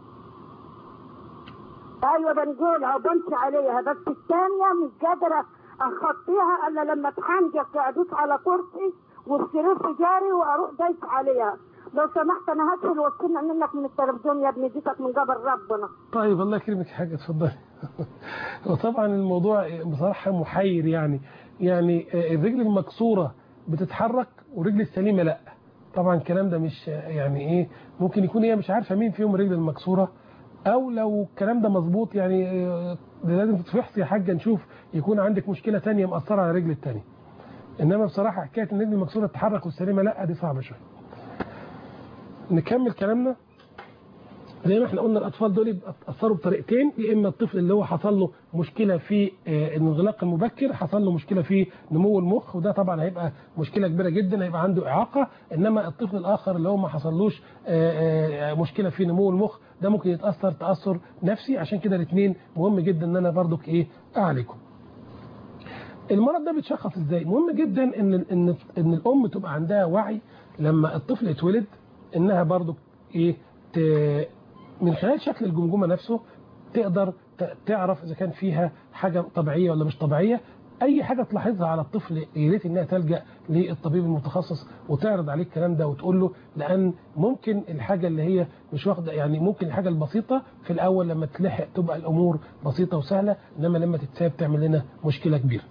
ايوه بنقولها وبمشي عليها بس الثانيه مش قادره اخطيها الا لما تحنجك ادوس على كرسي والسرير جاري واروح دايس عليها لو سمحت انا هسهل وصلنا منك من التلفزيون يا ابني جيتك من قبل ربنا طيب الله يكرمك يا حاجه اتفضلي وطبعا الموضوع بصراحه محير يعني يعني الرجل المكسوره بتتحرك والرجل السليمه لا طبعا الكلام ده مش يعني ايه ممكن يكون هي مش عارفه مين فيهم الرجل المكسوره او لو الكلام ده مظبوط يعني آه، ده لازم تفحصي يا حاجه نشوف يكون عندك مشكله تانية مأثره على الرجل التانية انما بصراحه حكايه ان الرجل المكسوره تتحرك والسليمه لا دي صعبه شويه نكمل كلامنا زي ما احنا قلنا الاطفال دول اتاثروا بطريقتين يا اما الطفل اللي هو حصل له مشكله في آه، الانغلاق المبكر حصل له مشكله في نمو المخ وده طبعا هيبقى مشكله كبيره جدا هيبقى عنده اعاقه انما الطفل الاخر اللي هو ما حصلوش آه، آه، مشكله في نمو المخ ده ممكن يتاثر تاثر نفسي عشان كده الاثنين مهم جدا ان انا برضك ايه اعالجهم المرض ده بيتشخص ازاي مهم جدا ان ان ان الام تبقى عندها وعي لما الطفل يتولد انها برضو ايه ت- من خلال شكل الجمجمه نفسه تقدر ت- تعرف اذا كان فيها حاجه طبيعيه ولا مش طبيعيه اي حاجه تلاحظها على الطفل يا ريت انها تلجا للطبيب المتخصص وتعرض عليه الكلام ده وتقول له لان ممكن الحاجه اللي هي مش واخده يعني ممكن الحاجه البسيطه في الاول لما تلحق تبقى الامور بسيطه وسهله انما لما تتساب تعمل لنا مشكله كبيره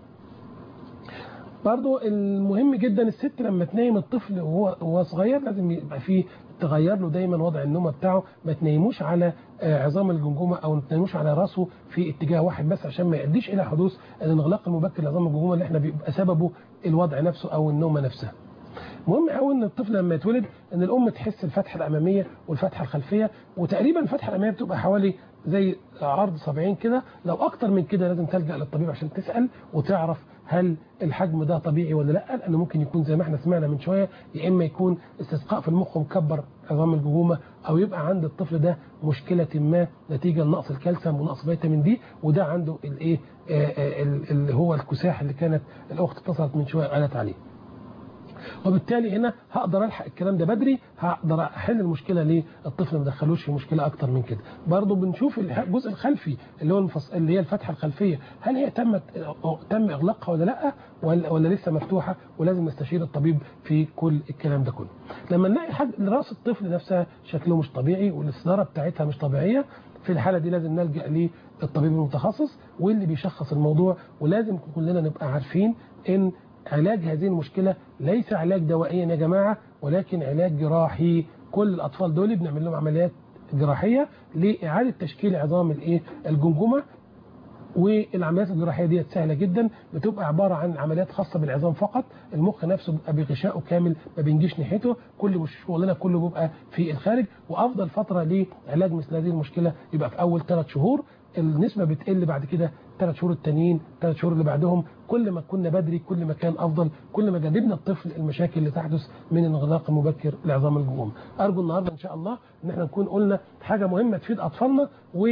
برضو المهم جدا الست لما تنيم الطفل وهو وهو صغير لازم يبقى فيه تغير له دايما وضع النوم بتاعه ما تنيموش على آه، عظام الجمجمه او ما تنيموش على راسه في اتجاه واحد بس عشان ما يؤديش الى حدوث الانغلاق المبكر لعظام الجمجمه اللي احنا بيبقى سببه الوضع نفسه او النومه نفسها. مهم قوي ان الطفل لما يتولد ان الام تحس الفتحه الاماميه والفتحه الخلفيه وتقريبا الفتحه الاماميه بتبقى حوالي زي عرض 70 كده لو اكتر من كده لازم تلجا للطبيب عشان تسال وتعرف هل الحجم ده طبيعي ولا لا لانه ممكن يكون زي ما احنا سمعنا من شويه يا اما يكون استسقاء في المخ ومكبر عظام الجمجمه او يبقى عند الطفل ده مشكله ما نتيجه لنقص الكالسيوم ونقص فيتامين دي وده عنده الايه آه، آه، ال- اللي هو الكساح اللي كانت الاخت اتصلت من شويه قالت عليه وبالتالي هنا هقدر الحق الكلام ده بدري هقدر احل المشكله ليه الطفل ما دخلوش في مشكله اكتر من كده برضه بنشوف الح- الجزء الخلفي اللي هو المفص... اللي هي الفتحه الخلفيه هل هي تمت تم اغلاقها ولا لا ولا, ولا لسه مفتوحه ولازم نستشير الطبيب في كل الكلام ده كله لما نلاقي حاجه راس الطفل نفسها شكله مش طبيعي والاصداره بتاعتها مش طبيعيه في الحاله دي لازم نلجا للطبيب المتخصص واللي بيشخص الموضوع ولازم كلنا نبقى عارفين ان علاج هذه المشكلة ليس علاج دوائيا يا جماعة ولكن علاج جراحي كل الأطفال دول بنعمل لهم عمليات جراحية لإعادة تشكيل عظام الإيه الجمجمة والعمليات الجراحيه ديت سهله جدا بتبقى عباره عن عمليات خاصه بالعظام فقط المخ نفسه بيبقى بغشائه كامل ما بينجيش ناحيته كل شغلنا كله بيبقى في الخارج وافضل فتره لعلاج مثل هذه المشكله يبقى في اول ثلاث شهور النسبه بتقل بعد كده ثلاث شهور التانيين ثلاث شهور اللي بعدهم كل ما كنا بدري كل ما كان افضل كل ما جنبنا الطفل المشاكل اللي تحدث من انغلاق مبكر لعظام الجمجمه ارجو النهارده ان شاء الله ان احنا نكون قلنا حاجه مهمه تفيد اطفالنا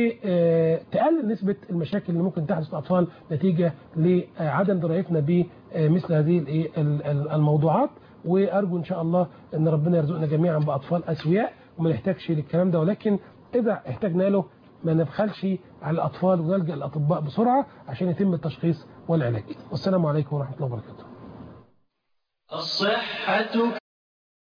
وتقلل نسبه المشاكل اللي ممكن تحدث للاطفال نتيجه لعدم درايتنا بمثل هذه الإيه الموضوعات وارجو ان شاء الله ان ربنا يرزقنا جميعا باطفال اسوياء وما نحتاجش للكلام ده ولكن اذا احتاجنا له ما نبخلش على الأطفال ونلجأ للأطباء بسرعة عشان يتم التشخيص والعلاج والسلام عليكم ورحمة الله وبركاته الصحة